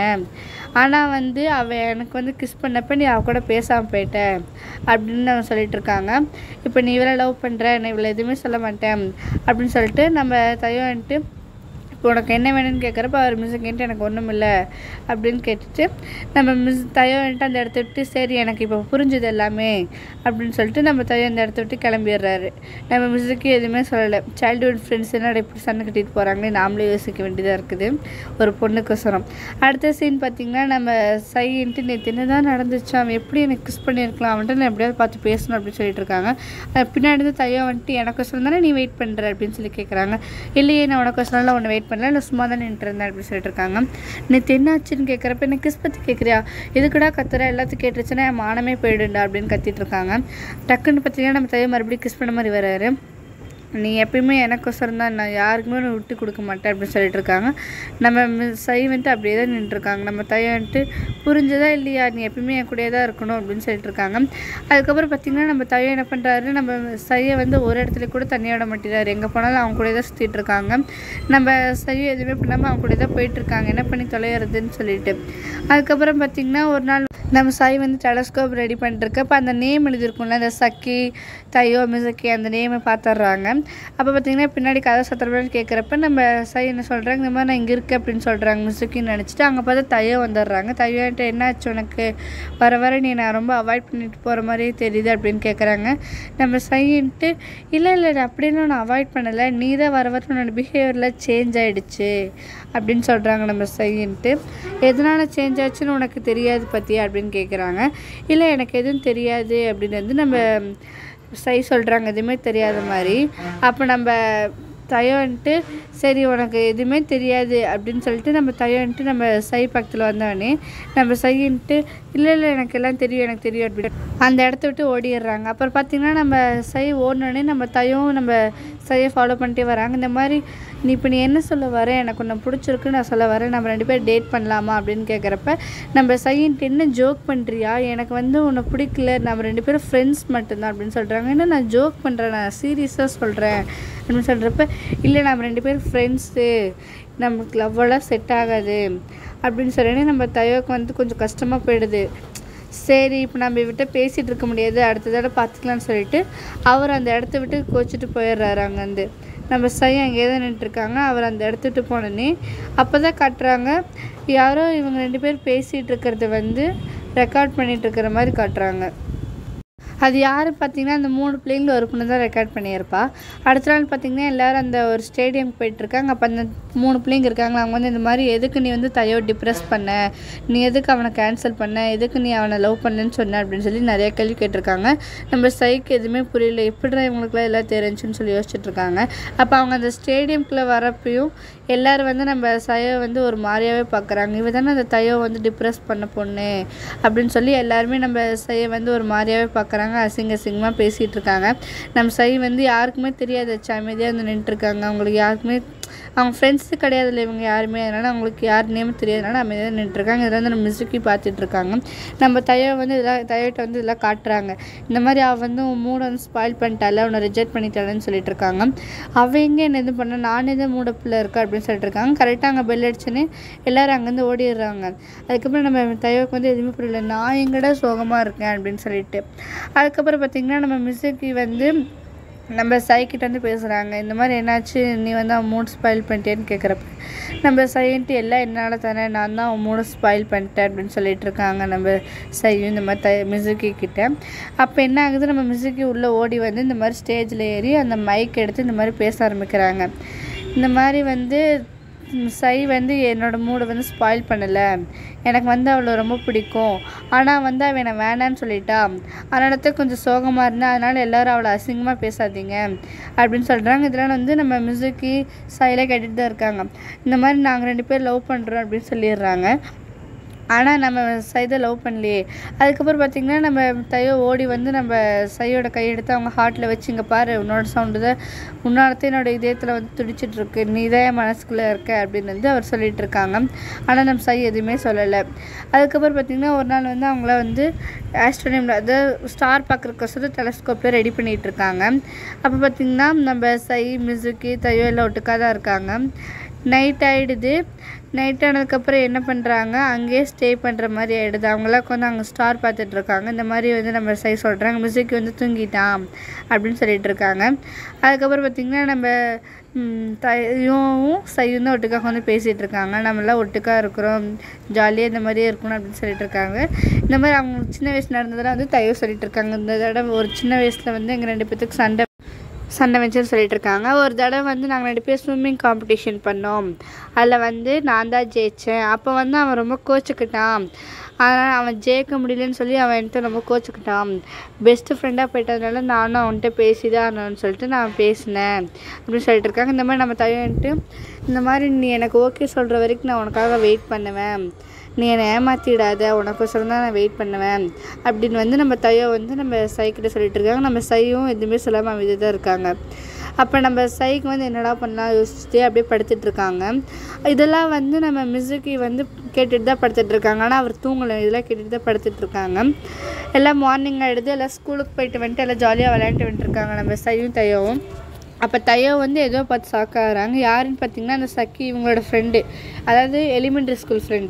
ஆனால் வந்து அவள் எனக்கு வந்து கிஸ் பண்ணப்ப நீ அவ கூட பேசாமல் போயிட்ட அப்படின்னு அவங்க சொல்லிட்டு இருக்காங்க இப்போ நீ இவளை லவ் பண்ணுற நான் இவளை எதுவுமே சொல்ல மாட்டேன் அப்படின்னு சொல்லிட்டு நம்ம தைவன்ட்டு இப்போ உனக்கு என்ன வேணும்னு கேட்குறப்ப அவர் மிஸ் கேட்டு எனக்கு ஒன்றும் இல்லை அப்படின்னு கேட்டுட்டு நம்ம மிஸ் தையோ வந்துட்டு அந்த இடத்த விட்டு சரி எனக்கு இப்போ புரிஞ்சுது எல்லாமே அப்படின்னு சொல்லிட்டு நம்ம தையோ அந்த இடத்த விட்டு கிளம்பிடுறாரு நம்ம மிஸ்ஸுக்கு எதுவுமே சொல்லலை சைல்டுஹுட் ஃப்ரெண்ட்ஸ் என்னடா இப்படி சண்டை கட்டிட்டு போகிறாங்களே நாமளே யோசிக்க வேண்டியதாக இருக்குது ஒரு பொண்ணுக்கோசரம் அடுத்த சீன் பார்த்திங்கன்னா நம்ம சைன்ட்டு நேற்று என்ன தான் நடந்துச்சு அவன் எப்படி எனக்கு கிஸ் பண்ணியிருக்கலாம் அவன்ட்டு நான் எப்படியாவது பார்த்து பேசணும் அப்படின்னு சொல்லிட்டு இருக்காங்க அஹ் பின்னாடி இருந்து தையோ வந்துட்டு எனக்கோசரம் தானே நீ வெயிட் பண்ணுற அப்படின்னு சொல்லி கேட்குறாங்க இல்லையே நான் உனக்கோசரம்லாம் ஒன்று வெயிட் பண்ணல நான் சும்மா தான் நின்றுருந்தேன் அப்படின்னு சொல்லிட்டு இருக்காங்க நேற்று என்னாச்சுன்னு கேட்குறப்ப எனக்கு கிஸ் பற்றி கேட்குறியா இதுக்குடா கத்துற எல்லாத்தையும் கேட்டுருச்சுன்னா என் மானமே போயிடுண்டா அப்படின்னு கத்திட்டு இருக்காங்க டக்குன்னு பார்த்தீங்கன்னா நம்ம தையோ மறுபடியும் கிஸ் பண்ண மாதிரி வராரு நீ எப்பயுமே எனக்கோசரம் தான் நான் யாருக்குமே நான் விட்டு கொடுக்க மாட்டேன் அப்படின்னு சொல்லிட்டு இருக்காங்க நம்ம மி- சை வந்துட்டு அப்படியே தான் நின்றுருக்காங்க நம்ம தைய வந்துட்டு புரிஞ்சதா இல்லையா நீ எப்பயுமே என் கூடயே தான் இருக்கணும் அப்படின்னு சொல்லிட்டு இருக்காங்க அதுக்கப்புறம் பார்த்திங்கன்னா நம்ம தைய என்ன பண்ணுறாரு நம்ம சையை வந்து ஒரு இடத்துல கூட தனியாக விட மாட்டேறாரு எங்கே போனாலும் அவங்க கூட தான் சுற்றிட்டு இருக்காங்க நம்ம சையை எதுவுமே பண்ணாமல் அவங்க கூட தான் போயிட்டு இருக்காங்க என்ன பண்ணி தொலைகிறதுன்னு சொல்லிட்டு அதுக்கப்புறம் பார்த்திங்கன்னா ஒரு நாள் நம்ம சாய் வந்து டெலஸ்கோப் ரெடி பண்ணிட்டுருக்கு அப்போ அந்த நேம் எழுதியிருக்கும்ல அந்த சக்கி தையோ மிசக்கி அந்த நேமை பார்த்துட்றாங்க அப்போ பார்த்தீங்கன்னா பின்னாடி கதை சத்திரம்னு கேட்குறப்ப நம்ம சாய் என்ன சொல்கிறாங்க இந்த மாதிரி நான் இங்கே இருக்கேன் அப்படின்னு சொல்கிறாங்க மிசுக்கின்னு நினச்சிட்டு அங்கே பார்த்தா தையோ வந்துடுறாங்க தையோன்ட்டு என்னாச்சு உனக்கு வர வர நீ நான் ரொம்ப அவாய்ட் பண்ணிட்டு போகிற மாதிரியே தெரியுது அப்படின்னு கேட்குறாங்க நம்ம சைன்ட்டு இல்லை இல்லை அப்படின்னு நான் அவாய்ட் பண்ணலை நீ தான் வர வர உன்னோட பிஹேவியரில் சேஞ்ச் ஆகிடுச்சு அப்படின்னு சொல்கிறாங்க நம்ம சைன்ட்டு எதனால் சேஞ்ச் ஆச்சுன்னு உனக்கு தெரியாது பற்றியா அப்படின்னு கேட்குறாங்க இல்லை எனக்கு எதுவும் தெரியாது அப்படின்னு வந்து நம்ம சை சொல்கிறாங்க எதுவுமே தெரியாத மாதிரி அப்போ நம்ம தயோன்ட்டு சரி உனக்கு எதுவுமே தெரியாது அப்படின்னு சொல்லிட்டு நம்ம தயோன்ட்டு நம்ம சை பக்கத்தில் வந்தோடனே நம்ம சைன்ட்டு இல்லை இல்லை எனக்கு எல்லாம் தெரியும் எனக்கு தெரியும் அப்படின்னு அந்த இடத்த விட்டு ஓடிடுறாங்க அப்புறம் பார்த்திங்கன்னா நம்ம சை ஓடினோடனே நம்ம தையும் நம்ம சையை ஃபாலோ பண்ணிட்டே வராங்க இந்த மாதிரி நீ இப்போ நீ என்ன சொல்ல வர எனக்கு உன்னை பிடிச்சிருக்கு நான் சொல்ல வரேன் நம்ம ரெண்டு பேரும் டேட் பண்ணலாமா அப்படின்னு கேட்குறப்ப நம்ம சைன்ட்டு என்ன ஜோக் பண்ணுறியா எனக்கு வந்து உன்னை பிடிக்கல நம்ம ரெண்டு பேரும் ஃப்ரெண்ட்ஸ் மட்டும்தான் அப்படின்னு சொல்கிறாங்க என்ன நான் ஜோக் பண்ணுறேன் நான் சீரியஸாக சொல்கிறேன் அப்படின்னு சொல்கிறப்ப இல்லை நம்ம ரெண்டு பேரும் ஃப்ரெண்ட்ஸு நமக்கு லவ்வெல்லாம் செட் ஆகாது அப்படின்னு சொல்லி நம்ம தயோக்கு வந்து கொஞ்சம் கஷ்டமாக போயிடுது சரி இப்போ நம்ம இவர்கிட்ட பேசிகிட்டு இருக்க முடியாது அடுத்த தடவை பார்த்துக்கலாம்னு சொல்லிட்டு அவர் அந்த இடத்த விட்டு கோச்சிட்டு போயிடுறாரு அங்கேருந்து நம்ம சை அங்கேயே தான் நின்றுருக்காங்க அவர் அந்த இடத்த விட்டு போனோடனே அப்போ தான் காட்டுறாங்க யாரோ இவங்க ரெண்டு பேர் பேசிகிட்டு இருக்கிறத வந்து ரெக்கார்ட் பண்ணிகிட்டு இருக்கிற மாதிரி காட்டுறாங்க அது யார் பார்த்தீங்கன்னா அந்த மூணு பிள்ளைங்களும் ஒரு பொண்ணு தான் ரெக்கார்ட் பண்ணியிருப்பா அடுத்த நாள் பார்த்தீங்கன்னா எல்லோரும் அந்த ஒரு ஸ்டேடியம் போயிட்டுருக்காங்க அப்போ அந்த மூணு பிள்ளைங்க இருக்காங்க அவங்க வந்து இந்த மாதிரி எதுக்கு நீ வந்து தையோ டிப்ரெஸ் பண்ண நீ எதுக்கு அவனை கேன்சல் பண்ண எதுக்கு நீ அவனை லவ் பண்ணலன்னு சொன்ன அப்படின்னு சொல்லி நிறைய கேள்வி கேட்டிருக்காங்க நம்ம சைக்கு எதுவுமே புரியல எப்படிடா இவங்களுக்குலாம் எல்லாம் தெரிஞ்சுன்னு சொல்லி யோசிச்சுட்டு இருக்காங்க அப்போ அவங்க அந்த ஸ்டேடியம்குள்ளே வரப்பையும் எல்லோரும் வந்து நம்ம சையை வந்து ஒரு மாதிரியாவே பார்க்குறாங்க இவ தானே அந்த தையோ வந்து டிப்ரெஸ் பண்ண பொண்ணு அப்படின்னு சொல்லி எல்லாருமே நம்ம சையை வந்து ஒரு மாதிரியாவே பார்க்குறாங்க அசிங்க அசிங்கமாக பேசிகிட்டு இருக்காங்க நம்ம சை வந்து யாருக்குமே தெரியாது வச்சு அமைதியாக வந்து நின்றுட்டுருக்காங்க அவங்களுக்கு யாருக்குமே அவங்க ஃப்ரெண்ட்ஸு கிடையாதுல்ல இவங்க யாருமே அதனால் அவங்களுக்கு யார் நேமும் தெரியாதனால அமைதியாக நின்றுருக்காங்க இதில் வந்து நம்ம மிசுக்கி பார்த்துட்டு இருக்காங்க நம்ம தையோ வந்து இதெல்லாம் தையோட்ட வந்து இதெல்லாம் காட்டுறாங்க இந்த மாதிரி அவள் வந்து உன் மூடை வந்து ஸ்பாயில் பண்ணிட்டால உன்னை ரிஜெக்ட் பண்ணிட்டாலன்னு சொல்லிட்டு இருக்காங்க அவள் எங்கே என்ன இது பண்ண நானே தான் மூட பிள்ளை இருக்கா அப்படின்னு சொல்லிட்டு இருக்காங்க கரெக்டாக அங்கே பெல் அடிச்சுன்னு எல்லோரும் அங்கேருந்து ஓடிடுறாங்க அதுக்கப்புறம் நம்ம தையோக்கு வந்து எதுவுமே புரியல நான் எங்கடா சோகமாக இருக்கேன் அப்படின்னு சொல்லிட்டு அதுக்கப்புறம் பார்த்திங்கன்னா நம்ம மிஸ்ஸுக்கு வந்து நம்ம சைக்கிட்ட வந்து பேசுகிறாங்க இந்த மாதிரி என்னாச்சு நீ வந்து அவன் மூட் ஸ்பாயில் பண்ணிட்டேன்னு கேட்குறப்ப நம்ம சைன்ட்டு எல்லாம் என்னால் தானே நான் தான் அவன் மூட ஸ்பாயில் பண்ணிட்டேன் அப்படின்னு சொல்லிட்டு இருக்காங்க நம்ம சையும் இந்த மாதிரி த மிசுக்கி கிட்ட அப்போ என்ன ஆகுது நம்ம மிசுக்கி உள்ளே ஓடி வந்து இந்த மாதிரி ஸ்டேஜில் ஏறி அந்த மைக் எடுத்து இந்த மாதிரி பேச ஆரம்பிக்கிறாங்க இந்த மாதிரி வந்து சை வந்து என்னோடய மூடை வந்து ஸ்பாயில் பண்ணலை எனக்கு வந்து அவளை ரொம்ப பிடிக்கும் ஆனால் வந்து அவள் என்னை வேணான்னு சொல்லிட்டா அதனால தான் கொஞ்சம் சோகமாக இருந்தேன் அதனால் எல்லோரும் அவளை அசிங்கமாக பேசாதீங்க அப்படின்னு சொல்கிறாங்க இதெல்லாம் வந்து நம்ம மியூசிக்கு சைலாக கேட்டுட்டு தான் இருக்காங்க இந்த மாதிரி நாங்கள் ரெண்டு பேர் லவ் பண்ணுறோம் அப்படின்னு சொல்லிடுறாங்க ஆனால் நம்ம சைதை லவ் பண்ணலையே அதுக்கப்புறம் பார்த்திங்கன்னா நம்ம தையோ ஓடி வந்து நம்ம சையோட கையெடுத்து அவங்க ஹார்ட்டில் வச்சு இங்கே பாரு உன்னோட சவுண்டு தான் உன்னோடத்த என்னோட இதயத்தில் வந்து துடிச்சிட்ருக்கு நீ தான் என் மனசுக்குள்ளே இருக்க அப்படின்னு வந்து அவர் சொல்லிட்டு இருக்காங்க ஆனால் நம்ம சை எதுவுமே சொல்லலை அதுக்கப்புறம் பார்த்திங்கன்னா ஒரு நாள் வந்து அவங்கள வந்து ஆஸ்ட்ரோனியம் அதாவது ஸ்டார் பார்க்குறக்கோசரம் டெலஸ்கோப்பில் ரெடி பண்ணிகிட்டு இருக்காங்க அப்போ பார்த்திங்கன்னா நம்ம சை மிசுக்கி தையோ எல்லாம் ஒட்டுக்காக தான் இருக்காங்க நைட் ஆகிடுது நைட் ஆனதுக்கப்புறம் என்ன பண்ணுறாங்க அங்கேயே ஸ்டே பண்ணுற மாதிரி ஆகிடுது அவங்களாம் உட்காந்து அங்கே ஸ்டார் பார்த்துட்ருக்காங்க இந்த மாதிரி வந்து நம்ம சை சொல்கிறாங்க மியூசிக் வந்து தூங்கிட்டான் அப்படின்னு சொல்லிட்டு இருக்காங்க அதுக்கப்புறம் பார்த்திங்கன்னா நம்ம ம், தையும் சையும் தான் ஒட்டுக்காக வந்து பேசிகிட்டு இருக்காங்க நம்மளாம் ஒட்டுக்கா இருக்கிறோம் ஜாலியாக இந்த மாதிரியே இருக்கணும் அப்படின்னு சொல்லிட்டு இருக்காங்க இந்த மாதிரி அவங்க சின்ன வயசு நடந்ததெல்லாம் வந்து தையோ சொல்லிட்டு இருக்காங்க இந்த தடவை ஒரு சின்ன வயசில் வந்து எங்கள் ரெண்டு பேத்துக்கு சண்டை சண்டை வச்சுன்னு சொல்லிட்டு இருக்காங்க ஒரு தடவை வந்து நாங்கள் ரெண்டு பேர் ஸ்விம்மிங் காம்படிஷன் பண்ணோம் அதில் வந்து நான் தான் ஜெயித்தேன் அப்போ வந்து அவன் ரொம்ப கோச்சுக்கிட்டான் அதனால் அவன் ஜெயிக்க முடியலன்னு சொல்லி அவன் என்கிட்ட ரொம்ப கோச்சுக்கிட்டான் பெஸ்ட்டு ஃப்ரெண்டாக போயிட்டதுனால நானும் அவன்கிட்ட பேசி தான் ஆகணும்னு சொல்லிட்டு நான் பேசினேன் அப்படின்னு சொல்லிட்டு இருக்காங்க இந்த மாதிரி நம்ம தையன்ட்டு இந்த மாதிரி நீ எனக்கு ஓகே சொல்கிற வரைக்கும் நான் உனக்காக வெயிட் பண்ணுவேன் நீ என்னை ஏமாற்றிடாத உனக்கோசரம் தான் நான் வெயிட் பண்ணுவேன் அப்படின்னு வந்து நம்ம தையோ வந்து நம்ம சைக்கிட்ட சொல்லிட்டு இருக்காங்க நம்ம சையும் எதுவுமே சொல்லாமல் அமைதி தான் இருக்காங்க அப்போ நம்ம சைக்கு வந்து என்னடா பண்ணலாம் யோசிச்சுட்டே அப்படியே படுத்துட்டு இருக்காங்க இதெல்லாம் வந்து நம்ம மிசுக்கி வந்து கேட்டுட்டு தான் படுத்துட்டு இருக்காங்க ஆனால் அவர் தூங்கலை இதெல்லாம் கேட்டுட்டு தான் படுத்துட்டு இருக்காங்க எல்லாம் மார்னிங் ஆகிடுது எல்லாம் ஸ்கூலுக்கு போயிட்டு வந்துட்டு எல்லாம் ஜாலியாக விளையாண்டு வந்துட்டு இருக்காங்க நம்ம சையும் தையோவும் அப்போ தையோ வந்து ஏதோ பார்த்து ஷாக் ஆகுறாங்க யாருன்னு பார்த்தீங்கன்னா அந்த சக்கி இவங்களோட ஃப்ரெண்டு அதாவது எலிமெண்ட்ரி ஸ்கூல் ஃப்ரெண்டு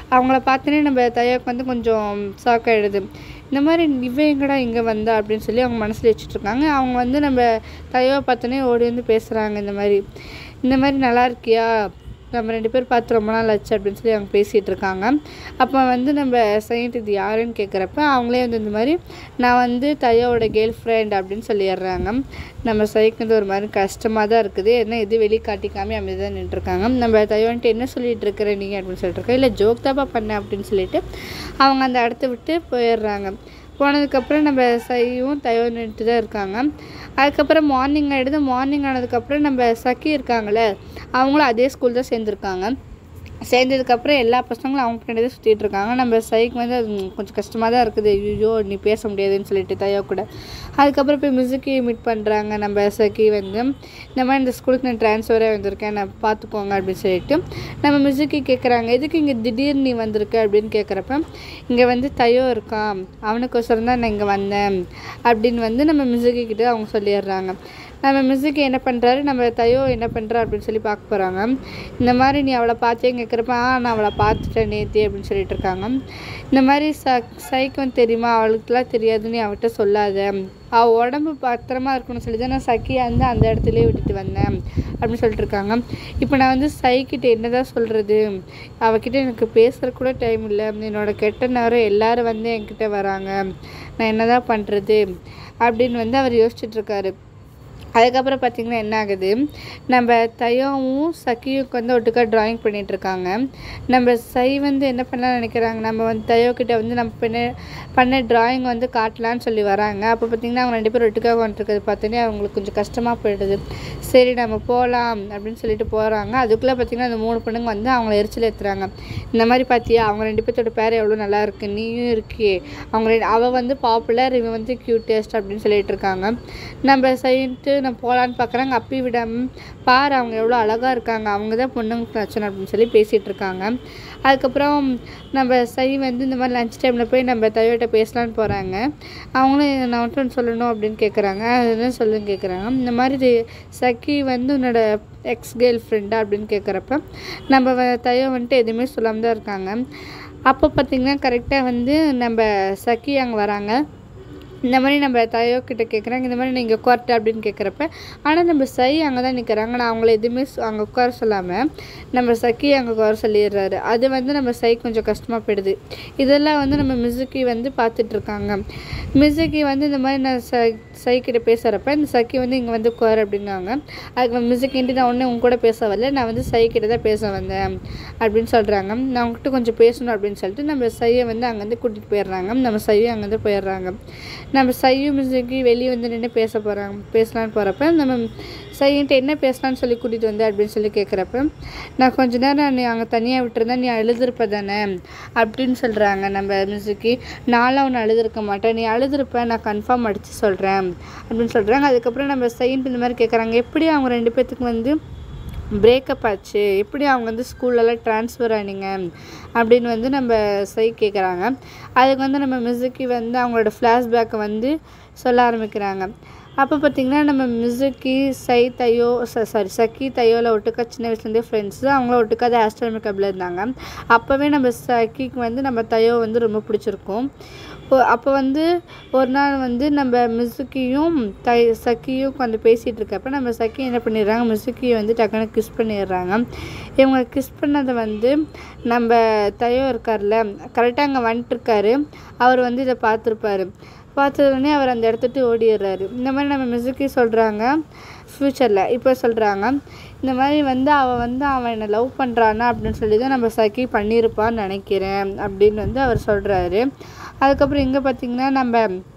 அவங்கள பார்த்தோன்னே நம்ம தையோக்கு வந்து கொஞ்சம் ஷாக் ஆகிடுது இந்த மாதிரி இவ எங்கடா இங்கே வந்தா அப்படின்னு சொல்லி அவங்க மனசில் வச்சுட்ருக்காங்க அவங்க வந்து நம்ம தையோவை பார்த்தோன்னே ஓடி வந்து பேசுகிறாங்க இந்த மாதிரி இந்த மாதிரி நல்லா இருக்கியா நம்ம ரெண்டு பேர் பார்த்து ரொம்ப நாள் ஆச்சு அப்படின்னு சொல்லி அவங்க பேசிகிட்டு இருக்காங்க அப்போ வந்து நம்ம சைன்ட் இது யாருன்னு கேட்குறப்ப அவங்களே வந்து இந்த மாதிரி நான் வந்து தையோவோட கேர்ள் ஃப்ரெண்ட் அப்படின்னு சொல்லிடுறாங்க நம்ம சைக்கு வந்து ஒரு மாதிரி கஷ்டமாக தான் இருக்குது என்ன இது வெளியே காட்டிக்காம அமைதி தான் நின்றுருக்காங்க நம்ம தையோன்ட்டு என்ன சொல்லிட்டு இருக்கிற நீ அப்படின்னு சொல்லிட்டு இருக்கேன் இல்லை ஜோக் தாப்பா பண்ணேன் அப்படின்னு சொல்லிட்டு அவங்க அந்த இடத்த விட்டு போயிடுறாங்க போனதுக்கப்புறம் நம்ம சையும் தயோ நின்றுட்டு தான் இருக்காங்க அதுக்கப்புறம் மார்னிங் ஆகிடுது மார்னிங் ஆனதுக்கப்புறம் நம்ம சக்கி இருக்காங்களே அவங்களும் அதே ஸ்கூல் தான் சேர்ந்துருக்காங்க சேர்ந்ததுக்கப்புறம் எல்லா பசங்களும் அவங்க பின்னாடி தான் சுற்றிட்டு இருக்காங்க நம்ம சைக்கு வந்து அது கொஞ்சம் கஷ்டமாக தான் இருக்குது ஐயோ நீ பேச முடியாதுன்னு சொல்லிட்டு தையா கூட அதுக்கப்புறம் போய் மியூசிக்கி மீட் பண்ணுறாங்க நம்ம சக்கி வந்து இந்த மாதிரி இந்த ஸ்கூலுக்கு நான் ட்ரான்ஸ்ஃபராக வந்திருக்கேன் நான் பார்த்துக்கோங்க அப்படின்னு சொல்லிட்டு நம்ம மியூசிக்கி கேட்குறாங்க எதுக்கு இங்கே திடீர்னு நீ வந்திருக்க அப்படின்னு கேட்குறப்ப இங்கே வந்து தையோ இருக்கான் அவனுக்கோசரம் தான் நான் இங்கே வந்தேன் அப்படின்னு வந்து நம்ம மியூசிக்கி கிட்ட அவங்க சொல்லிடுறாங்க நம்ம மியூசிக் என்ன பண்ணுறாரு நம்ம தையோ என்ன பண்ணுறா அப்படின்னு சொல்லி பார்க்க போகிறாங்க இந்த மாதிரி நீ அவளை பார்த்தே கேட்குறப்ப ஆ நான் அவளை பார்த்துட்டேன் நேத்தி அப்படின்னு சொல்லிட்டு இருக்காங்க இந்த மாதிரி ச சைக்கு வந்து தெரியுமா அவளுக்குலாம் தெரியாது நீ அவட்ட சொல்லாத அவள் உடம்பு பத்திரமா இருக்கணும்னு சொல்லி தான் நான் சக்கியை வந்து அந்த இடத்துலயே விட்டுட்டு வந்தேன் அப்படின்னு சொல்லிட்டு இருக்காங்க இப்போ நான் வந்து சைக்கிட்ட என்ன தான் சொல்கிறது அவகிட்ட எனக்கு பேசுகிற கூட டைம் இல்லை என்னோட கெட்ட நேரம் எல்லாரும் வந்து என்கிட்ட வராங்க நான் என்ன தான் பண்ணுறது அப்படின்னு வந்து அவர் யோசிச்சுட்டு இருக்காரு அதுக்கப்புறம் பார்த்திங்கன்னா என்ன ஆகுது நம்ம தையாவும் சக்கியும் வந்து ஒட்டுக்கா ட்ராயிங் பண்ணிட்டு இருக்காங்க நம்ம சை வந்து என்ன பண்ணலாம் நினைக்கிறாங்க நம்ம வந்து தையோ கிட்ட வந்து நம்ம பண்ண பண்ண ட்ராயிங் வந்து காட்டலான்னு சொல்லி வராங்க அப்போ பார்த்திங்கன்னா அவங்க ரெண்டு பேரும் ஒட்டுக்காக வந்துருக்கிறது பார்த்தோன்னே அவங்களுக்கு கொஞ்சம் கஷ்டமாக போயிடுது சரி நம்ம போகலாம் அப்படின்னு சொல்லிட்டு போகிறாங்க அதுக்குள்ளே பார்த்திங்கன்னா அந்த மூணு பொண்ணுங்க வந்து அவங்கள எரிச்சல் ஏற்றுறாங்க இந்த மாதிரி பார்த்தியா அவங்க ரெண்டு பேர்த்தோட பேர் எவ்வளோ நல்லா இருக்கு நீயும் இருக்கியே அவங்க ரெண்டு அவள் வந்து பாப்புலர் இவன் வந்து க்யூட்டஸ்ட் அப்படின்னு சொல்லிட்டு இருக்காங்க நம்ம சைன்ட்டு நான் போகலான்னு பார்க்குறாங்க அப்பி விடாமல் பாரு அவங்க எவ்வளோ அழகாக இருக்காங்க அவங்க தான் பொண்ணுங்க பிரச்சனை அப்படின்னு சொல்லி பேசிகிட்டு இருக்காங்க அதுக்கப்புறம் நம்ம சை வந்து இந்த மாதிரி லஞ்ச் டைமில் போய் நம்ம தையோட்ட பேசலான்னு போகிறாங்க அவங்களும் நான் மட்டும் ஒன்று சொல்லணும் அப்படின்னு கேட்குறாங்க அதுதான் சொல்லுன்னு கேட்குறாங்க இந்த மாதிரி இது சக்கி வந்து உன்னோட எக்ஸ் கேர்ள் ஃப்ரெண்டா அப்படின்னு கேட்குறப்ப நம்ம வ- தையோ வந்துட்டு எதுவுமே சொல்லாமல் தான் இருக்காங்க அப்போ பார்த்திங்கன்னா கரெக்டாக வந்து நம்ம சக்கி அங்கே வராங்க இந்த மாதிரி நம்ம தையோ கிட்ட கேட்குறாங்க இந்த மாதிரி நீங்கள் உட்கார்ட்ட அப்படின்னு கேட்குறப்ப ஆனால் நம்ம சை அங்கே தான் நிற்கிறாங்க நான் அவங்கள எதுவுமே சொ- அங்கே உட்கார சொல்லாமல் நம்ம சக்கி அங்கே உட்கார சொல்லிடுறாரு அது வந்து நம்ம சை கொஞ்சம் கஷ்டமாக போயிடுது இதெல்லாம் வந்து நம்ம மிசுக்கி வந்து பார்த்துட்ருக்காங்க மிசுக்கி வந்து இந்த மாதிரி நான் ச சை கிட்ட பேசுகிறப்ப இந்த சக்கி வந்து இங்கே வந்து உட்காரு அப்படின்னாங்க அதுக்கு மிசுக்கின்ட்டு நான் ஒன்றும் உங்க கூட பேச வரல நான் வந்து சை கிட்ட தான் பேச வந்தேன் அப்படின்னு சொல்கிறாங்க நான் உங்ககிட்ட கொஞ்சம் பேசணும் அப்படின்னு சொல்லிட்டு நம்ம சையை வந்து அங்கேருந்து கூட்டிகிட்டு போயிடுறாங்க நம்ம சையும் அங்கேருந்து போயிடுறாங்க நம்ம சையும் மிஸ்ஸுக்கு வெளியே வந்து நின்று பேச போகிறாங்க பேசலான்னு போகிறப்ப நம்ம சையன்ட்டு என்ன பேசலான்னு சொல்லி கூட்டிகிட்டு வந்தேன் அப்படின்னு சொல்லி கேட்குறப்ப நான் கொஞ்ச நேரம் நீ அங்கே தனியாக விட்டுருந்தா நீ அழுதுருப்ப தானே அப்படின்னு சொல்கிறாங்க நம்ம மிஸ்ஸுக்கு நானும் அவனை அழுதுருக்க மாட்டேன் நீ அழுதுருப்ப நான் கன்ஃபார்ம் அடித்து சொல்கிறேன் அப்படின்னு சொல்கிறாங்க அதுக்கப்புறம் நம்ம சைன்ட்டு இந்த மாதிரி கேட்குறாங்க எப்படி அவங்க ரெண்டு பேர்த்துக்கு வந்து பிரேக்கப் ஆச்சு எப்படி அவங்க வந்து ஸ்கூல்லலாம் ட்ரான்ஸ்ஃபர் ஆனீங்க அப்படின்னு வந்து நம்ம சை கேட்குறாங்க அதுக்கு வந்து நம்ம மிஸ்ஸுக்கு வந்து அவங்களோட ஃப்ளாஷ்பேக்கை வந்து சொல்ல ஆரம்பிக்கிறாங்க அப்போ பார்த்திங்கன்னா நம்ம மிஸ்ஸுக்கி சை தையோ சாரி சக்கி தையோவில் ஒட்டுக்கா சின்ன வயசுலேருந்தே ஃப்ரெண்ட்ஸு அவங்கள ஒட்டுக்கா தான் ஆஸ்ட்ரல் கப்பில் இருந்தாங்க அப்போவே நம்ம சக்கிக்கு வந்து நம்ம தையோ வந்து ரொம்ப பிடிச்சிருக்கும் அப்போ வந்து ஒரு நாள் வந்து நம்ம மிசுக்கியும் தை சக்கியும் உட்காந்து பேசிகிட்டு இருக்கப்ப நம்ம சக்கி என்ன பண்ணிடுறாங்க மிசுக்கியை வந்து டக்குன்னு கிஸ் பண்ணிடுறாங்க இவங்க கிஸ் பண்ணதை வந்து நம்ம தையோ இருக்கார்ல கரெக்டாக அங்கே வந்துட்டுருக்காரு அவர் வந்து இதை பார்த்துருப்பாரு பார்த்ததுடனே அவர் அந்த இடத்துட்டு ஓடிடுறாரு இந்த மாதிரி நம்ம மிசுக்கி சொல்கிறாங்க ஃப்யூச்சரில் இப்போ சொல்கிறாங்க இந்த மாதிரி வந்து அவள் வந்து அவன் என்னை லவ் பண்ணுறானா அப்படின்னு சொல்லி தான் நம்ம சக்கி பண்ணியிருப்பான்னு நினைக்கிறேன் அப்படின்னு வந்து அவர் சொல்கிறாரு அதுக்கப்புறம் இங்கே பார்த்திங்கன்னா நம்ம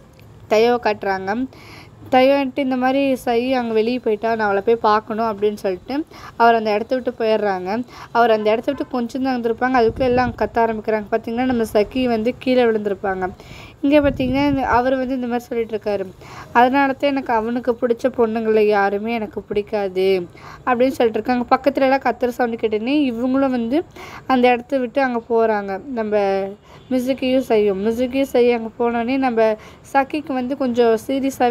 தையோ காட்டுறாங்க தையோன்ட்டு இந்த மாதிரி சை அங்கே வெளியே போயிட்டா நான் அவளை போய் பார்க்கணும் அப்படின்னு சொல்லிட்டு அவர் அந்த இடத்த விட்டு போயிடுறாங்க அவர் அந்த இடத்த விட்டு கொஞ்சம் தான் வந்திருப்பாங்க அதுக்குள்ளே எல்லாம் அங்கே கத்த ஆரம்பிக்கிறாங்க பார்த்திங்கன்னா நம்ம சக்கி வந்து கீழே விழுந்திருப்பாங்க இங்கே பார்த்தீங்கன்னா இந்த- அவர் வந்து இந்த மாதிரி சொல்லிட்டு இருக்காரு அதனால தான் எனக்கு அவனுக்கு பிடிச்ச பொண்ணுங்களை யாருமே எனக்கு பிடிக்காது அப்படின்னு சொல்லிட்டு இருக்காங்க பக்கத்துல எல்லாம் கத்துற சவுண்டு கேட்டோன்னே இவங்களும் வந்து அந்த இடத்த விட்டு அங்கே போகிறாங்க நம்ம மிசுக்கியும் செய்யும் மிசுக்கியும் செய்ய அங்கே போனோடனே நம்ம சக்கிக்கு வந்து கொஞ்சம் சீரியஸாகவே இருக்கும் போல்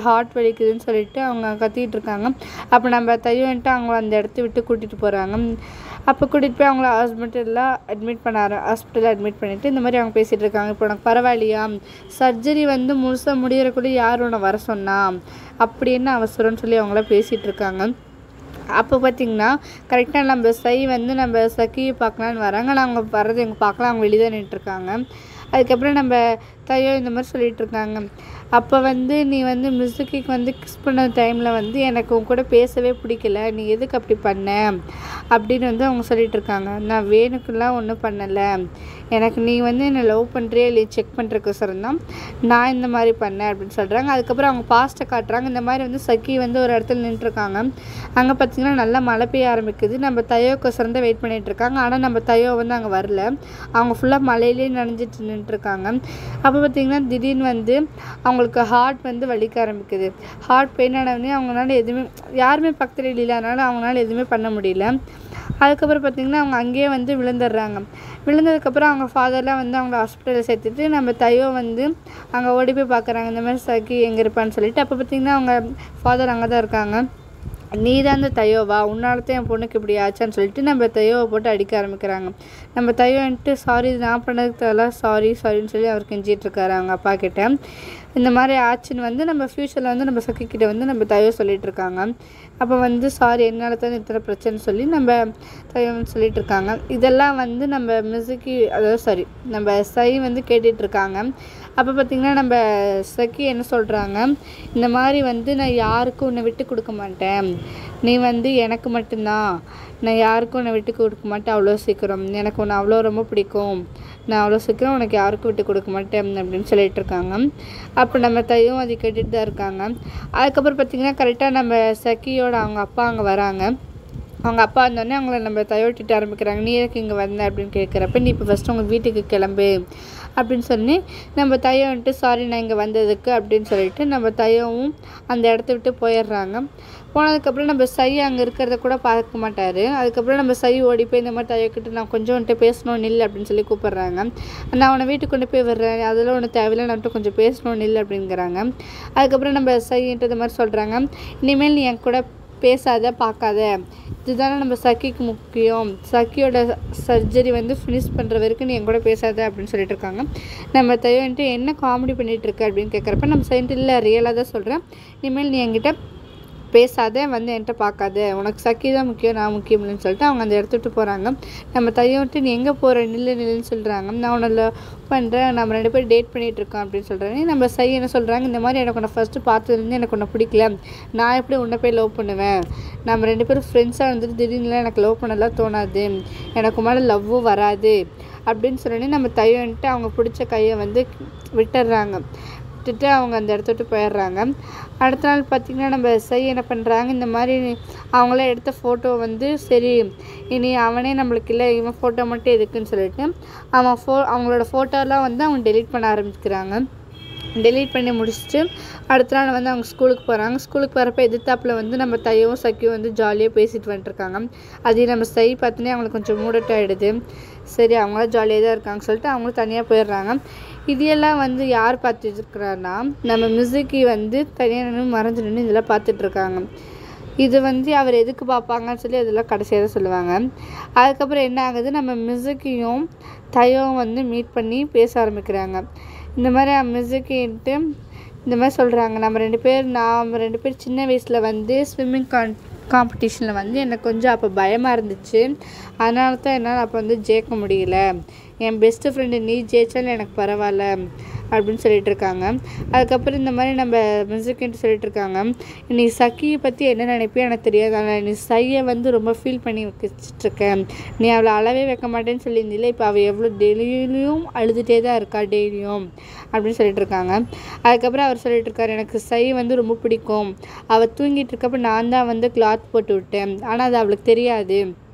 ஹார்ட் வலிக்குதுன்னு சொல்லிட்டு அவங்க கத்திட்டு இருக்காங்க அப்போ நம்ம தையன்ட்டு அவங்கள அந்த இடத்த விட்டு கூட்டிகிட்டு போகிறாங்க அப்போ கூட்டிகிட்டு போய் அவங்கள ஹாஸ்பிட்டலில் அட்மிட் பண்ணாரு ஹாஸ்பிட்டலில் அட்மிட் பண்ணிவிட்டு இந்த மாதிரி அவங்க பேசிகிட்டு இருக்காங்க இப்போ உனக்கு பரவாயில்லையா சர்ஜரி வந்து முழுசாக முடியறக்குள்ளே யார் உன்னை வர சொன்னா அப்படி என்ன அவசரம்னு சொல்லி அவங்கள பேசிகிட்டு இருக்காங்க அப்போ பார்த்தீங்கன்னா கரெக்டாக நம்ம சை வந்து நம்ம சக்கியை பார்க்கலான்னு வராங்க ஆனால் அவங்க வர்றது எங்கே பார்க்கலாம் அவங்க வெளியே தான் நின்றுட்டுருக்காங்க அதுக்கப்புறம் நம்ம தையோ இந்த மாதிரி சொல்லிட்டு இருக்காங்க அப்போ வந்து நீ வந்து மியூசிக்கு வந்து கிஸ் பண்ண டைமில் வந்து எனக்கு உன் கூட பேசவே பிடிக்கல நீ எதுக்கு அப்படி பண்ண அப்படின்னு வந்து அவங்க சொல்லிட்டு இருக்காங்க நான் வேணுக்குலாம் ஒன்றும் பண்ணலை எனக்கு நீ வந்து என்னை லவ் பண்ணுறியா இல்லையா செக் பண்ணுறக்கோசரம் தான் நான் இந்த மாதிரி பண்ணேன் அப்படின்னு சொல்கிறாங்க அதுக்கப்புறம் அவங்க பாஸ்ட்டை காட்டுறாங்க இந்த மாதிரி வந்து சக்கி வந்து ஒரு இடத்துல நின்றுருக்காங்க அங்கே பார்த்தீங்கன்னா நல்லா மழை பெய்ய ஆரம்பிக்குது நம்ம தையோக்கோசரம் தான் வெயிட் பண்ணிட்டு இருக்காங்க ஆனால் நம்ம தையோ வந்து அங்கே வரல அவங்க ஃபுல்லாக மழையிலே நனைஞ்சிட்டு நின்றுருக்காங்க அப்போ பார்த்தீங்கன்னா திடீர்னு வந்து அவங்களுக்கு ஹார்ட் வந்து வலிக்க ஆரம்பிக்குது ஹார்ட் பெயின் ஆனவொடனே அவங்களால எதுவுமே யாருமே பக்கத்தில் இல்லாதனால அவங்களால எதுவுமே பண்ண முடியல அதுக்கப்புறம் பார்த்திங்கன்னா அவங்க அங்கேயே வந்து விழுந்துடுறாங்க விழுந்ததுக்கப்புறம் அவங்க ஃபாதர்லாம் வந்து அவங்கள ஹாஸ்பிட்டலில் சேர்த்துட்டு நம்ம தையோ வந்து அங்கே ஓடி போய் பார்க்குறாங்க இந்த மாதிரி சக்கி எங்கே இருப்பான்னு சொல்லிட்டு அப்போ பார்த்திங்கன்னா அவங்க ஃபாதர் அங்கே தான் இருக்காங்க நீ தான் இந்த தையோவா உன்னால தான் என் பொண்ணுக்கு இப்படி ஆச்சான்னு சொல்லிட்டு நம்ம தையோவை போட்டு அடிக்க ஆரம்பிக்கிறாங்க நம்ம தையோன்ட்டு சாரி நான் பண்ணதுக்கு தரலாம் சாரி சாரின்னு சொல்லி அவர் கெஞ்சிட்டு இருக்காரு அவங்க அப்பா கிட்ட இந்த மாதிரி ஆச்சுன்னு வந்து நம்ம ஃப்யூச்சரில் வந்து நம்ம சக்கி கிட்ட வந்து நம்ம தையோ சொல்லிட்டு இருக்காங்க அப்போ வந்து சாரி என்னால் தான் இத்தனை பிரச்சனை சொல்லி நம்ம தையோ சொல்லிட்டு இருக்காங்க இதெல்லாம் வந்து நம்ம மியூசிக்கு அதாவது சாரி நம்ம சை வந்து கேட்டுட்டு இருக்காங்க அப்போ பார்த்திங்கன்னா நம்ம சக்கி என்ன சொல்கிறாங்க இந்த மாதிரி வந்து நான் யாருக்கும் உன்னை விட்டு கொடுக்க மாட்டேன் நீ வந்து எனக்கு மட்டும்தான் நான் யாருக்கும் உன்னை விட்டு கொடுக்க மாட்டேன் அவ்வளோ சீக்கிரம் எனக்கு உன்னை அவ்வளோ ரொம்ப பிடிக்கும் நான் அவ்வளோ சீக்கிரம் உனக்கு யாருக்கும் விட்டு கொடுக்க மாட்டேன் அப்படின்னு சொல்லிட்டு இருக்காங்க அப்போ நம்ம தையும் அது கேட்டுட்டு தான் இருக்காங்க அதுக்கப்புறம் பார்த்திங்கன்னா கரெக்டாக நம்ம சக்கியோட அவங்க அப்பா அங்கே வராங்க அவங்க அப்பா இருந்தோடனே அவங்கள நம்ம தயோட்டிட்டு ஆரம்பிக்கிறாங்க நீ எதுக்கு இங்கே வந்த அப்படின்னு கேட்குறப்ப நீ இப்போ ஃபஸ்ட்டு உங்கள் வீட்டுக்கு கிளம்பு அப்படின்னு சொல்லி நம்ம தையோ வந்துட்டு சாரி நான் இங்கே வந்ததுக்கு அப்படின்னு சொல்லிட்டு நம்ம தையவும் அந்த இடத்த விட்டு போயிடுறாங்க போனதுக்கப்புறம் நம்ம சை அங்கே இருக்கிறத கூட பார்க்க மாட்டார் அதுக்கப்புறம் நம்ம சை ஓடி போய் இந்த மாதிரி தையக்கிட்ட நான் கொஞ்சம் வந்துட்டு பேசணும் நில் அப்படின்னு சொல்லி கூப்பிட்றாங்க நான் உன்னை வீட்டுக்கு கொண்டு போய் விடுறேன் அதெல்லாம் ஒன்று தேவையில்லை நான் வந்துட்டு கொஞ்சம் பேசணும் நில் அப்படிங்கிறாங்க அதுக்கப்புறம் நம்ம சைன்ட்டு இந்த மாதிரி சொல்கிறாங்க இனிமேல் நீ என் கூட பேசாத பார்க்காத இதுதானே நம்ம சக்கிக்கு முக்கியம் சக்கியோட சர்ஜரி வந்து ஃபினிஷ் பண்ணுற வரைக்கும் நீ என் கூட பேசாத அப்படின்னு சொல்லிட்டு இருக்காங்க நம்ம தையன்ட்டு என்ன காமெடி பண்ணிகிட்டு இருக்க அப்படின்னு கேட்குறப்ப நம்ம சைன்ட்டு இல்லை ரியலாக தான் சொல்கிறேன் இனிமேல் நீ என்கிட்ட பேசாத வந்து என்கிட்ட பார்க்காத உனக்கு சக்கி தான் முக்கியம் நான் முக்கியம் இல்லைன்னு சொல்லிட்டு அவங்க அந்த இடத்த விட்டு போகிறாங்க நம்ம தையம் விட்டு நீ எங்கே போகிற நில்லு நில்லுன்னு சொல்கிறாங்க நான் உன்னை love பண்ணுறேன் நம்ம ரெண்டு பேரும் டேட் பண்ணிகிட்டு இருக்கோம் அப்படின்னு சொல்கிறாங்க நம்ம சை என்ன சொல்கிறாங்க இந்த மாதிரி எனக்கு உன்னை ஃபஸ்ட்டு பார்த்ததுலேருந்து எனக்கு உன்னை பிடிக்கல நான் எப்படி உன்னை போய் லவ் பண்ணுவேன் நம்ம ரெண்டு பேரும் ஃப்ரெண்ட்ஸாக இருந்துட்டு திடீர்னு எனக்கு லவ் பண்ணலாம் தோணாது எனக்கு மேலே லவ்வும் வராது அப்படின்னு சொல்லி நம்ம தையன்ட்டு அவங்க பிடிச்ச கையை வந்து விட்டுடுறாங்க விட்டுட்டு அவங்க அந்த இடத்த விட்டு போயிடுறாங்க அடுத்த நாள் பார்த்திங்கன்னா நம்ம எஸ்ஐ என்ன பண்ணுறாங்க இந்த மாதிரி அவங்கள எடுத்த ஃபோட்டோ வந்து சரி இனி அவனே நம்மளுக்கு இல்லை இவன் ஃபோட்டோ மட்டும் எதுக்குன்னு சொல்லிட்டு அவன் ஃபோ அவங்களோட ஃபோட்டோலாம் வந்து அவங்க டெலீட் பண்ண ஆரம்பிக்கிறாங்க டெலீட் பண்ணி முடிச்சுட்டு அடுத்த நாள் வந்து அவங்க ஸ்கூலுக்கு போகிறாங்க ஸ்கூலுக்கு போகிறப்ப எதிர்த்தாப்பில் வந்து நம்ம தையவும் சக்கியும் வந்து ஜாலியாக பேசிட்டு வந்துட்டுருக்காங்க அதையும் நம்ம சை பார்த்துனே அவங்களுக்கு கொஞ்சம் மூடட் ஆகிடுது சரி அவங்களாம் ஜாலியாக தான் இருக்காங்க சொல்லிட்டு அவங்களும் தனியாக போயிடுறாங்க இதையெல்லாம் வந்து யார் பார்த்துட்டு இருக்கிறான்னா நம்ம மியூசிக்கி வந்து தனியாக நின்று மறைஞ்சு நின்று இதெல்லாம் பார்த்துட்ருக்காங்க இது வந்து அவர் எதுக்கு பார்ப்பாங்கன்னு சொல்லி அதெல்லாம் கடைசியாக தான் சொல்லுவாங்க அதுக்கப்புறம் என்ன ஆகுது நம்ம மியூசிக்கையும் தையும் வந்து மீட் பண்ணி பேச ஆரம்பிக்கிறாங்க இந்த மாதிரி மியூசிக்கிட்டு இந்த மாதிரி சொல்கிறாங்க நம்ம ரெண்டு பேர் நாம் ரெண்டு பேர் சின்ன வயசில் வந்து ஸ்விம்மிங் கான் காம்படிஷனில் வந்து எனக்கு கொஞ்சம் அப்போ பயமாக இருந்துச்சு அதனால தான் என்னால் அப்போ வந்து ஜெயிக்க முடியல என் பெஸ்ட்டு ஃப்ரெண்டு நீ ஜெயிச்சாலும் எனக்கு பரவாயில்ல அப்படின்னு சொல்லிட்டு இருக்காங்க அதுக்கப்புறம் இந்த மாதிரி நம்ம மியூசிக்கிட்டு சொல்லிட்டு இருக்காங்க நீ சக்கியை பற்றி என்ன நினைப்பியோ எனக்கு தெரியாது ஆனால் நீ சையை வந்து ரொம்ப ஃபீல் பண்ணி வச்சுட்ருக்கேன் நீ அவளை அளவே வைக்க மாட்டேன்னு சொல்லியிருந்தில்ல இப்போ அவள் எவ்வளோ டெய்லியும் அழுதுகிட்டே தான் இருக்கா டெய்லியும் அப்படின்னு சொல்லிட்டு இருக்காங்க அதுக்கப்புறம் அவர் சொல்லிட்டு இருக்காரு எனக்கு சை வந்து ரொம்ப பிடிக்கும் அவள் தூங்கிட்டு இருக்கப்ப நான் தான் வந்து கிளாத் போட்டு விட்டேன் ஆனால் அது அவளுக்கு தெரியாது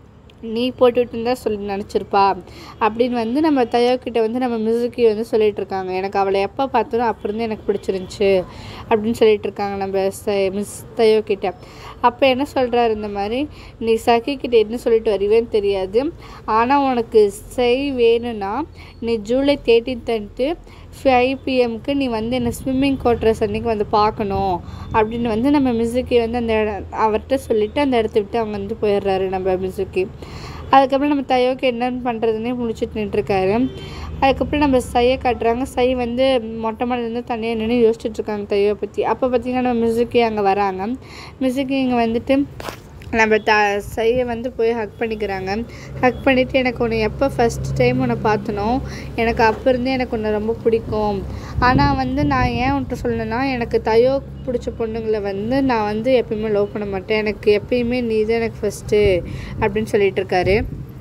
நீ போட்டுவிட்டு இருந்தா சொல்லி நினச்சிருப்பா அப்படின்னு வந்து நம்ம தையோ கிட்ட வந்து நம்ம மிஸ்ஸுக்கு வந்து சொல்லிட்டு இருக்காங்க எனக்கு அவளை எப்போ பார்த்தனோ அப்போ இருந்து எனக்கு பிடிச்சிருந்துச்சு அப்படின்னு சொல்லிட்டு இருக்காங்க நம்ம மிஸ் தையோ கிட்ட அப்போ என்ன சொல்கிறாரு இந்த மாதிரி நீ சகி கிட்ட என்ன சொல்லிட்டு வருவேன்னு தெரியாது ஆனால் உனக்கு செய் வேணும்னா நீ ஜூலை தேர்ட்டீன்த் அன்ட்டு ஃபைவ் பிஎம்க்கு நீ வந்து என்ன ஸ்விம்மிங் கோட்ரஸ் அன்றைக்கி வந்து பார்க்கணும் அப்படின்னு வந்து நம்ம மிஸ்ஸுக்கு வந்து அந்த இட- அவர்கிட்ட சொல்லிவிட்டு அந்த இடத்த விட்டு அவங்க வந்து போயிடுறாரு நம்ம மிஸ்ஸுக்கு அதுக்கப்புறம் நம்ம தையோக்கு என்னென்னு பண்ணுறதுனே முடிச்சுட்டு நின்றுருக்காரு அதுக்கப்புறம் நம்ம சையை காட்டுறாங்க சை வந்து மொட்டை மாடிலேருந்து தனியாக நின்று யோசிச்சுட்டு இருக்காங்க தையை பற்றி அப்போ பார்த்தீங்கன்னா நம்ம மிஸ்ஸுக்கு அங்கே வராங்க மிஸ்ஸுக்கு இங்கே வந்துட்டு நம்ம த சையை வந்து போய் ஹக் பண்ணிக்கிறாங்க ஹக் பண்ணிவிட்டு எனக்கு உன்னை எப்போ ஃபஸ்ட் டைம் உன்னை பார்த்தனோ எனக்கு அப்போ இருந்தே எனக்கு உன்னை ரொம்ப பிடிக்கும் ஆனால் வந்து நான் ஏன் உன்ட்ட சொல்லணும்னா எனக்கு தையோ பிடிச்ச பொண்ணுங்களை வந்து நான் வந்து எப்பயுமே லவ் பண்ண மாட்டேன் எனக்கு எப்பயுமே நீ தான் எனக்கு ஃபஸ்ட்டு அப்படின்னு சொல்லிட்டு இருக்காரு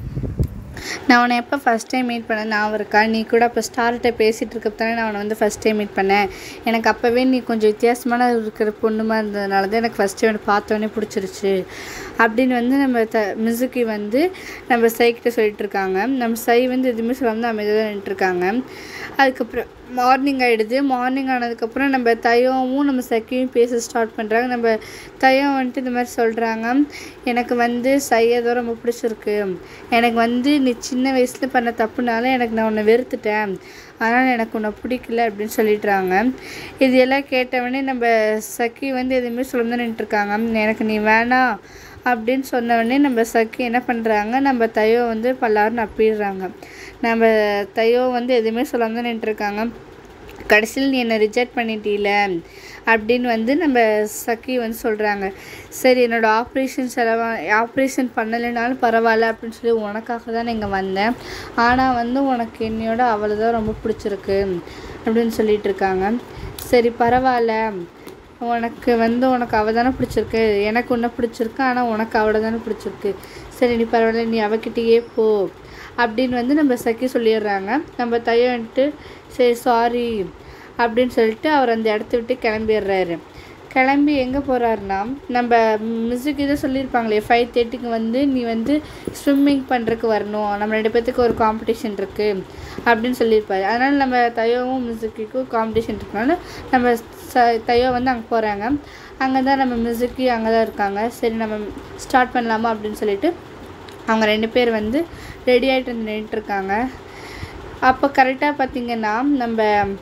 நான் உன்னை எப்போ ஃபஸ்ட் டைம் மீட் பண்ண ஞாபகம் இருக்கா நீ கூட அப்போ ஸ்டார்கிட்ட பேசிகிட்டு இருக்கப்பதானே நான் உன்னை வந்து ஃபஸ்ட் டைம் மீட் பண்ணேன் எனக்கு அப்போவே நீ கொஞ்சம் வித்தியாசமான இருக்கிற பொண்ணுமா இருந்ததுனால தான் எனக்கு ஃபஸ்ட் டைம் பார்த்தோன்னே பிடிச்சிருச்சு அப்படின்னு வந்து நம்ம த மிஸ்ஸுக்கு வந்து நம்ம சைக்கிட்ட சொல்லிட்டு இருக்காங்க நம்ம சை வந்து எதுவுமே சொல்லாமல் அமைதியாக தான் நின்றுட்டுருக்காங்க அதுக்கப்புறம் மார்னிங் ஆகிடுது மார்னிங் ஆனதுக்கப்புறம் நம்ம தையவும் நம்ம சக்கியும் பேச ஸ்டார்ட் பண்ணுறாங்க நம்ம தையம் வந்துட்டு இந்த மாதிரி சொல்கிறாங்க எனக்கு வந்து சையதோ ரொம்ப பிடிச்சிருக்கு எனக்கு வந்து நீ சின்ன வயசில் பண்ண தப்புனால எனக்கு நான் உன்னை வெறுத்துட்டேன் அதனால் எனக்கு உன்னை பிடிக்கல அப்படின்னு சொல்லிடுறாங்க இது எல்லாம் கேட்டவொடனே நம்ம சக்கி வந்து எதுவுமே சொல்லாம தான் நின்றுட்டுருக்காங்க எனக்கு நீ வேணாம் அப்படின்னு சொன்னவொடனே நம்ம சக்கி என்ன பண்ணுறாங்க நம்ம தையோ வந்து பல்லாரும் நப்பிடுறாங்க நம்ம தையோ வந்து எதுவுமே சொல்லாம தான் நின்றுருக்காங்க கடைசியில் நீ என்னை ரிஜெக்ட் பண்ணிட்டீல அப்படின்னு வந்து நம்ம சக்கி வந்து சொல்கிறாங்க சரி என்னோடய ஆப்ரேஷன் செலவா ஆப்ரேஷன் பண்ணலைனாலும் பரவாயில்ல அப்படின்னு சொல்லி உனக்காக தான் நான் இங்கே வந்தேன் ஆனால் வந்து உனக்கு என்னையோட அவளை தான் ரொம்ப பிடிச்சிருக்கு அப்படின்னு சொல்லிட்டு இருக்காங்க சரி பரவாயில்ல உனக்கு வந்து உனக்கு அவள் தானே பிடிச்சிருக்கு எனக்கு உன்னை பிடிச்சிருக்கு ஆனால் உனக்கு அவளை தானே பிடிச்சிருக்கு சரி நீ பரவாயில்ல நீ அவகிட்டயே போ அப்படின்னு வந்து நம்ம சக்கி சொல்லிடுறாங்க நம்ம தையம் வந்துட்டு சரி சாரி அப்படின்னு சொல்லிட்டு அவர் அந்த இடத்த விட்டு கிளம்பிடுறாரு கிளம்பி எங்கே போகிறாருன்னா நம்ம மிஸ்ஸுக்கு இதை சொல்லியிருப்பாங்களே ஃபைவ் தேர்ட்டிக்கு வந்து நீ வந்து ஸ்விம்மிங் பண்ணுறதுக்கு வரணும் நம்ம ரெண்டு பேர்த்துக்கு ஒரு காம்படிஷன் இருக்குது அப்படின்னு சொல்லியிருப்பாரு அதனால் நம்ம தையோவும் மிஸ்ஸுக்கும் காம்படிஷன் இருக்கனால நம்ம ச தையோ வந்து அங்கே போகிறாங்க அங்கே தான் நம்ம மிஸ்ஸுக்கு அங்கே தான் இருக்காங்க சரி நம்ம ஸ்டார்ட் பண்ணலாமா அப்படின்னு சொல்லிட்டு அவங்க ரெண்டு பேர் வந்து ரெடி ஆகிட்டு வந்து நின்றுட்டுருக்காங்க அப்போ கரெக்டாக பார்த்தீங்கன்னா நம்ம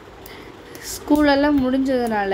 ஸ்கூலெல்லாம் முடிஞ்சதுனால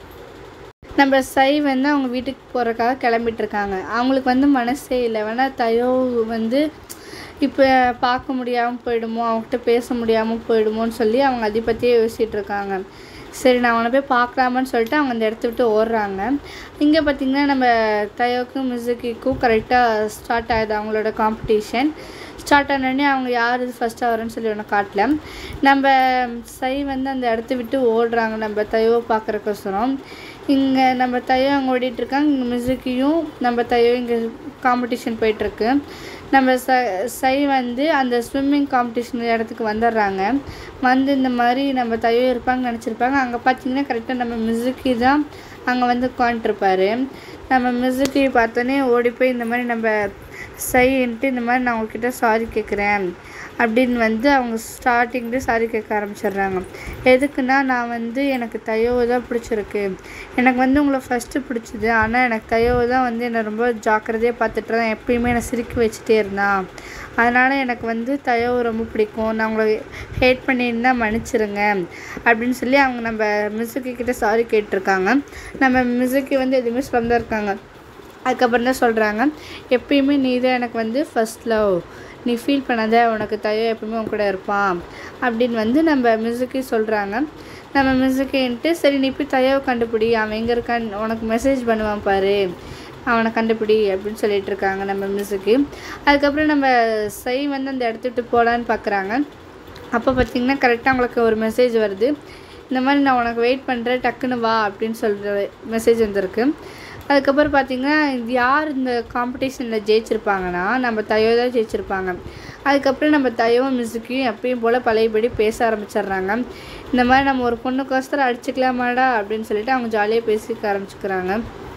நம்ம சை வந்து அவங்க வீட்டுக்கு போகிறக்காக கிளம்பிட்டு இருக்காங்க அவங்களுக்கு வந்து மனசே இல்லை வேணா தையோ வந்து இப்போ பார்க்க முடியாமல் போயிடுமோ அவங்ககிட்ட பேச முடியாமல் போயிடுமோன்னு சொல்லி அவங்க அதை பற்றியே யோசிச்சுட்டு இருக்காங்க சரி நான் அவனை போய் பார்க்கலாமான்னு சொல்லிட்டு அவங்க அந்த இடத்த விட்டு ஓடுறாங்க இங்கே பார்த்தீங்கன்னா நம்ம தையோக்கும் மியூசிக்கும் கரெக்டாக ஸ்டார்ட் ஆகுது அவங்களோட காம்படிஷன் ஸ்டார்ட் ஆனோடனே அவங்க யார் இது ஃபஸ்ட்டாக வரேன்னு சொல்லி ஒன்று காட்டல நம்ம சை வந்து அந்த இடத்த விட்டு ஓடுறாங்க நம்ம தையோ பார்க்குறக்கோசரம் இங்கே நம்ம தையோ அங்கே ஓடிட்டுருக்காங்க இங்கே மியூசிக்கையும் நம்ம தையோ இங்கே காம்படிஷன் போயிட்டுருக்கு நம்ம ச சை வந்து அந்த ஸ்விம்மிங் காம்படிஷன் இடத்துக்கு வந்துடுறாங்க வந்து இந்த மாதிரி நம்ம தையோ இருப்பாங்க நினச்சிருப்பாங்க அங்கே பார்த்தீங்கன்னா கரெக்டாக நம்ம மியூசிக்கி தான் அங்கே வந்து உட்காந்துருப்பாரு நம்ம மியூசிக்கி பார்த்தோன்னே ஓடி போய் இந்த மாதிரி நம்ம சைன்ட்டு இந்த மாதிரி நான் உங்ககிட்ட சாரி கேட்குறேன் அப்படின்னு வந்து அவங்க ஸ்டார்டிங்லேயே சாரி கேட்க ஆரம்பிச்சிடுறாங்க எதுக்குன்னா நான் வந்து எனக்கு தையோவை தான் பிடிச்சிருக்கு எனக்கு வந்து உங்களை ஃபஸ்ட்டு பிடிச்சிது ஆனால் எனக்கு தையோவை தான் வந்து என்னை ரொம்ப ஜாக்கிரதையாக பார்த்துட்டு தான் எப்பயுமே என்னை சிரிக்க வச்சுட்டே இருந்தான் அதனால் எனக்கு வந்து தையோவை ரொம்ப பிடிக்கும் நான் உங்களை ஹேட் பண்ணியிருந்தா மன்னிச்சிருங்க அப்படின்னு சொல்லி அவங்க நம்ம மிஸ்ஸுக்கு கிட்ட சாரி கேட்டிருக்காங்க நம்ம மிஸ்ஸுக்கு வந்து எதுவுமே சொல்லாம தான் இருக்காங்க அதுக்கப்புறம் தான் சொல்கிறாங்க எப்பயுமே நீ தான் எனக்கு வந்து ஃபஸ்ட் லவ் நீ ஃபீல் பண்ணாத உனக்கு தையோ எப்பவுமே உன் கூட இருப்பான் அப்படின்னு வந்து நம்ம மியூசிக்கே சொல்கிறாங்க நம்ம மியூசிக்கின்ட்டு சரி நீ போய் தையோவை கண்டுபிடி அவன் எங்கே இருக்கான் உனக்கு மெசேஜ் பண்ணுவான் பாரு அவனை கண்டுபிடி அப்படின்னு சொல்லிட்டு இருக்காங்க நம்ம மியூசிக்கு அதுக்கப்புறம் நம்ம சை வந்து அந்த இடத்த விட்டு போகலான்னு பார்க்குறாங்க அப்போ பார்த்தீங்கன்னா கரெக்டாக அவங்களுக்கு ஒரு மெசேஜ் வருது இந்த மாதிரி நான் உனக்கு வெயிட் பண்ணுறேன் டக்குன்னு வா அப்படின்னு சொல்கிற மெசேஜ் வந்திருக்கு அதுக்கப்புறம் பார்த்தீங்கன்னா இது யார் இந்த காம்படிஷனில் ஜெயிச்சிருப்பாங்கன்னா நம்ம தையோ தான் ஜெயிச்சிருப்பாங்க அதுக்கப்புறம் நம்ம தையவும் மிஸ்ஸுக்கையும் எப்பயும் போல் பழையபடி பேச ஆரம்பிச்சிடுறாங்க இந்த மாதிரி நம்ம ஒரு பொண்ணுக்கோசரம் அடிச்சுக்கலாமாடா அப்படின்னு சொல்லிட்டு அவங்க ஜாலியாக பேசிக்க ஆரம்பிச்சுக்கிறாங்க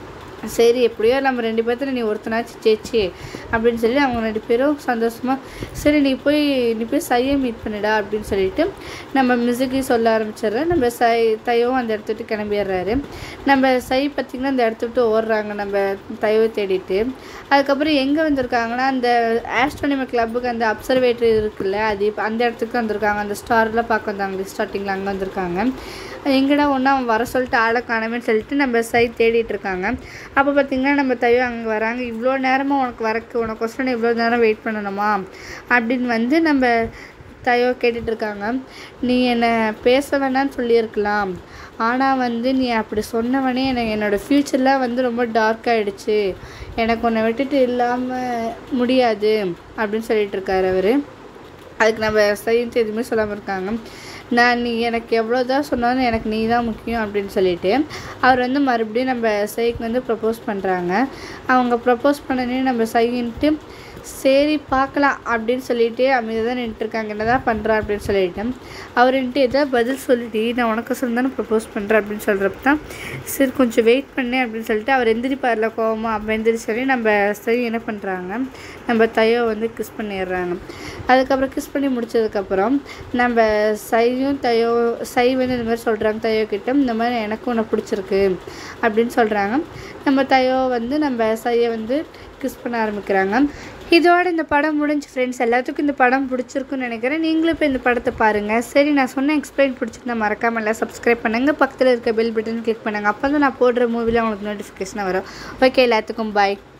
சரி எப்படியோ நம்ம ரெண்டு பேர்த்துல நீ ஒருத்தனாச்சும் ஜெயிச்சு அப்படின்னு சொல்லி அவங்க ரெண்டு பேரும் சந்தோஷமாக சரி நீ போய் நீ போய் சையை மீட் பண்ணிடா அப்படின்னு சொல்லிட்டு நம்ம மிசுக்கு சொல்ல ஆரம்பிச்சிடுறேன் நம்ம சை தையவும் அந்த இடத்த விட்டு கிளம்பிடுறாரு நம்ம சை பார்த்திங்கன்னா அந்த இடத்த விட்டு ஓடுறாங்க நம்ம தையவை தேடிட்டு அதுக்கப்புறம் எங்கே வந்திருக்காங்கன்னா அந்த ஆஸ்ட்ரோனிமி கிளப்புக்கு அந்த அப்சர்வேட்டரி இருக்குல்ல அது இப்போ அந்த இடத்துக்கு வந்திருக்காங்க அந்த ஸ்டார்லாம் பார்க்க வந்தாங்க ஸ்டார்டிங்கில் அங்கே வந்திருக்காங்க எங்கடா ஒன்றா அவன் வர சொல்லிட்டு ஆளை காணாமேன்னு சொல்லிட்டு நம்ம சை தேடிட்டு இருக்காங்க அப்போ பார்த்தீங்கன்னா நம்ம தையோ அங்கே வராங்க இவ்வளோ நேரமாக உனக்கு வரக்கு உனக்கொசரம் இவ்வளோ நேரம் வெயிட் பண்ணணுமா அப்படின்னு வந்து நம்ம தையோ கேட்டுட்டு இருக்காங்க நீ என்னை பேச வேணான்னு சொல்லியிருக்கலாம் ஆனால் வந்து நீ அப்படி சொன்னவனே எனக்கு என்னோடய ஃப்யூச்சர்லாம் வந்து ரொம்ப டார்க் ஆகிடுச்சு எனக்கு உன்னை விட்டுட்டு இல்லாமல் முடியாது அப்படின்னு சொல்லிட்டு இருக்காரு அவர் அதுக்கு நம்ம சயின்ஸ் எதுவுமே சொல்லாமல் இருக்காங்க நான் நீ எனக்கு எவ்வளோ தான் சொன்னாலும் எனக்கு நீ தான் முக்கியம் அப்படின்னு சொல்லிட்டு அவர் வந்து மறுபடியும் நம்ம சைக்கு வந்து ப்ரப்போஸ் பண்ணுறாங்க அவங்க ப்ரப்போஸ் பண்ணனே நம்ம சைன்ட்டு சரி பார்க்கலாம் அப்படின்னு சொல்லிட்டு அமைதியாக தான் நின்றுருக்காங்க என்ன தான் பண்ணுறா அப்படின்னு சொல்லிட்டு அவர்ன்ட்டு ஏதோ பதில் சொல்லிட்டு நான் உனக்கு சொல்லி தானே ப்ரப்போஸ் பண்ணுறேன் அப்படின்னு சொல்கிறப்ப தான் சரி கொஞ்சம் வெயிட் பண்ணு அப்படின்னு சொல்லிட்டு அவர் எந்திரிப்பார்ல கோவமா அப்போ எந்திரிச்சு சொல்லி நம்ம சரி என்ன பண்ணுறாங்க நம்ம தையோ வந்து கிஸ் பண்ணிடுறாங்க அதுக்கப்புறம் கிஸ் பண்ணி முடிச்சதுக்கப்புறம் நம்ம சையும் தையோ சை வந்து இந்த மாதிரி சொல்கிறாங்க தையோ கிட்ட இந்த மாதிரி எனக்கும் உன்னை பிடிச்சிருக்கு அப்படின்னு சொல்கிறாங்க நம்ம தையோ வந்து நம்ம சையை வந்து கிஸ் பண்ண ஆரம்பிக்கிறாங்க இதோட இந்த படம் முடிஞ்சு ஃப்ரெண்ட்ஸ் எல்லாத்துக்கும் இந்த படம் பிடிச்சிருக்குன்னு நினைக்கிறேன் நீங்களும் இப்போ இந்த படத்தை பாருங்கள் சரி நான் சொன்ன எக்ஸ்பிளைன் பிடிச்சிருந்தா மறக்காமல் எல்லாம் சப்ஸ்கிரைப் பண்ணுங்கள் பக்கத்தில் இருக்க பெல் பட்டன் கிளிக் பண்ணுங்கள் அப்போ தான் நான் போடுற மூவியில் உங்களுக்கு நோட்டிஃபிகேஷன் வரும் ஓகே எல்லாத்துக்கும் பாய்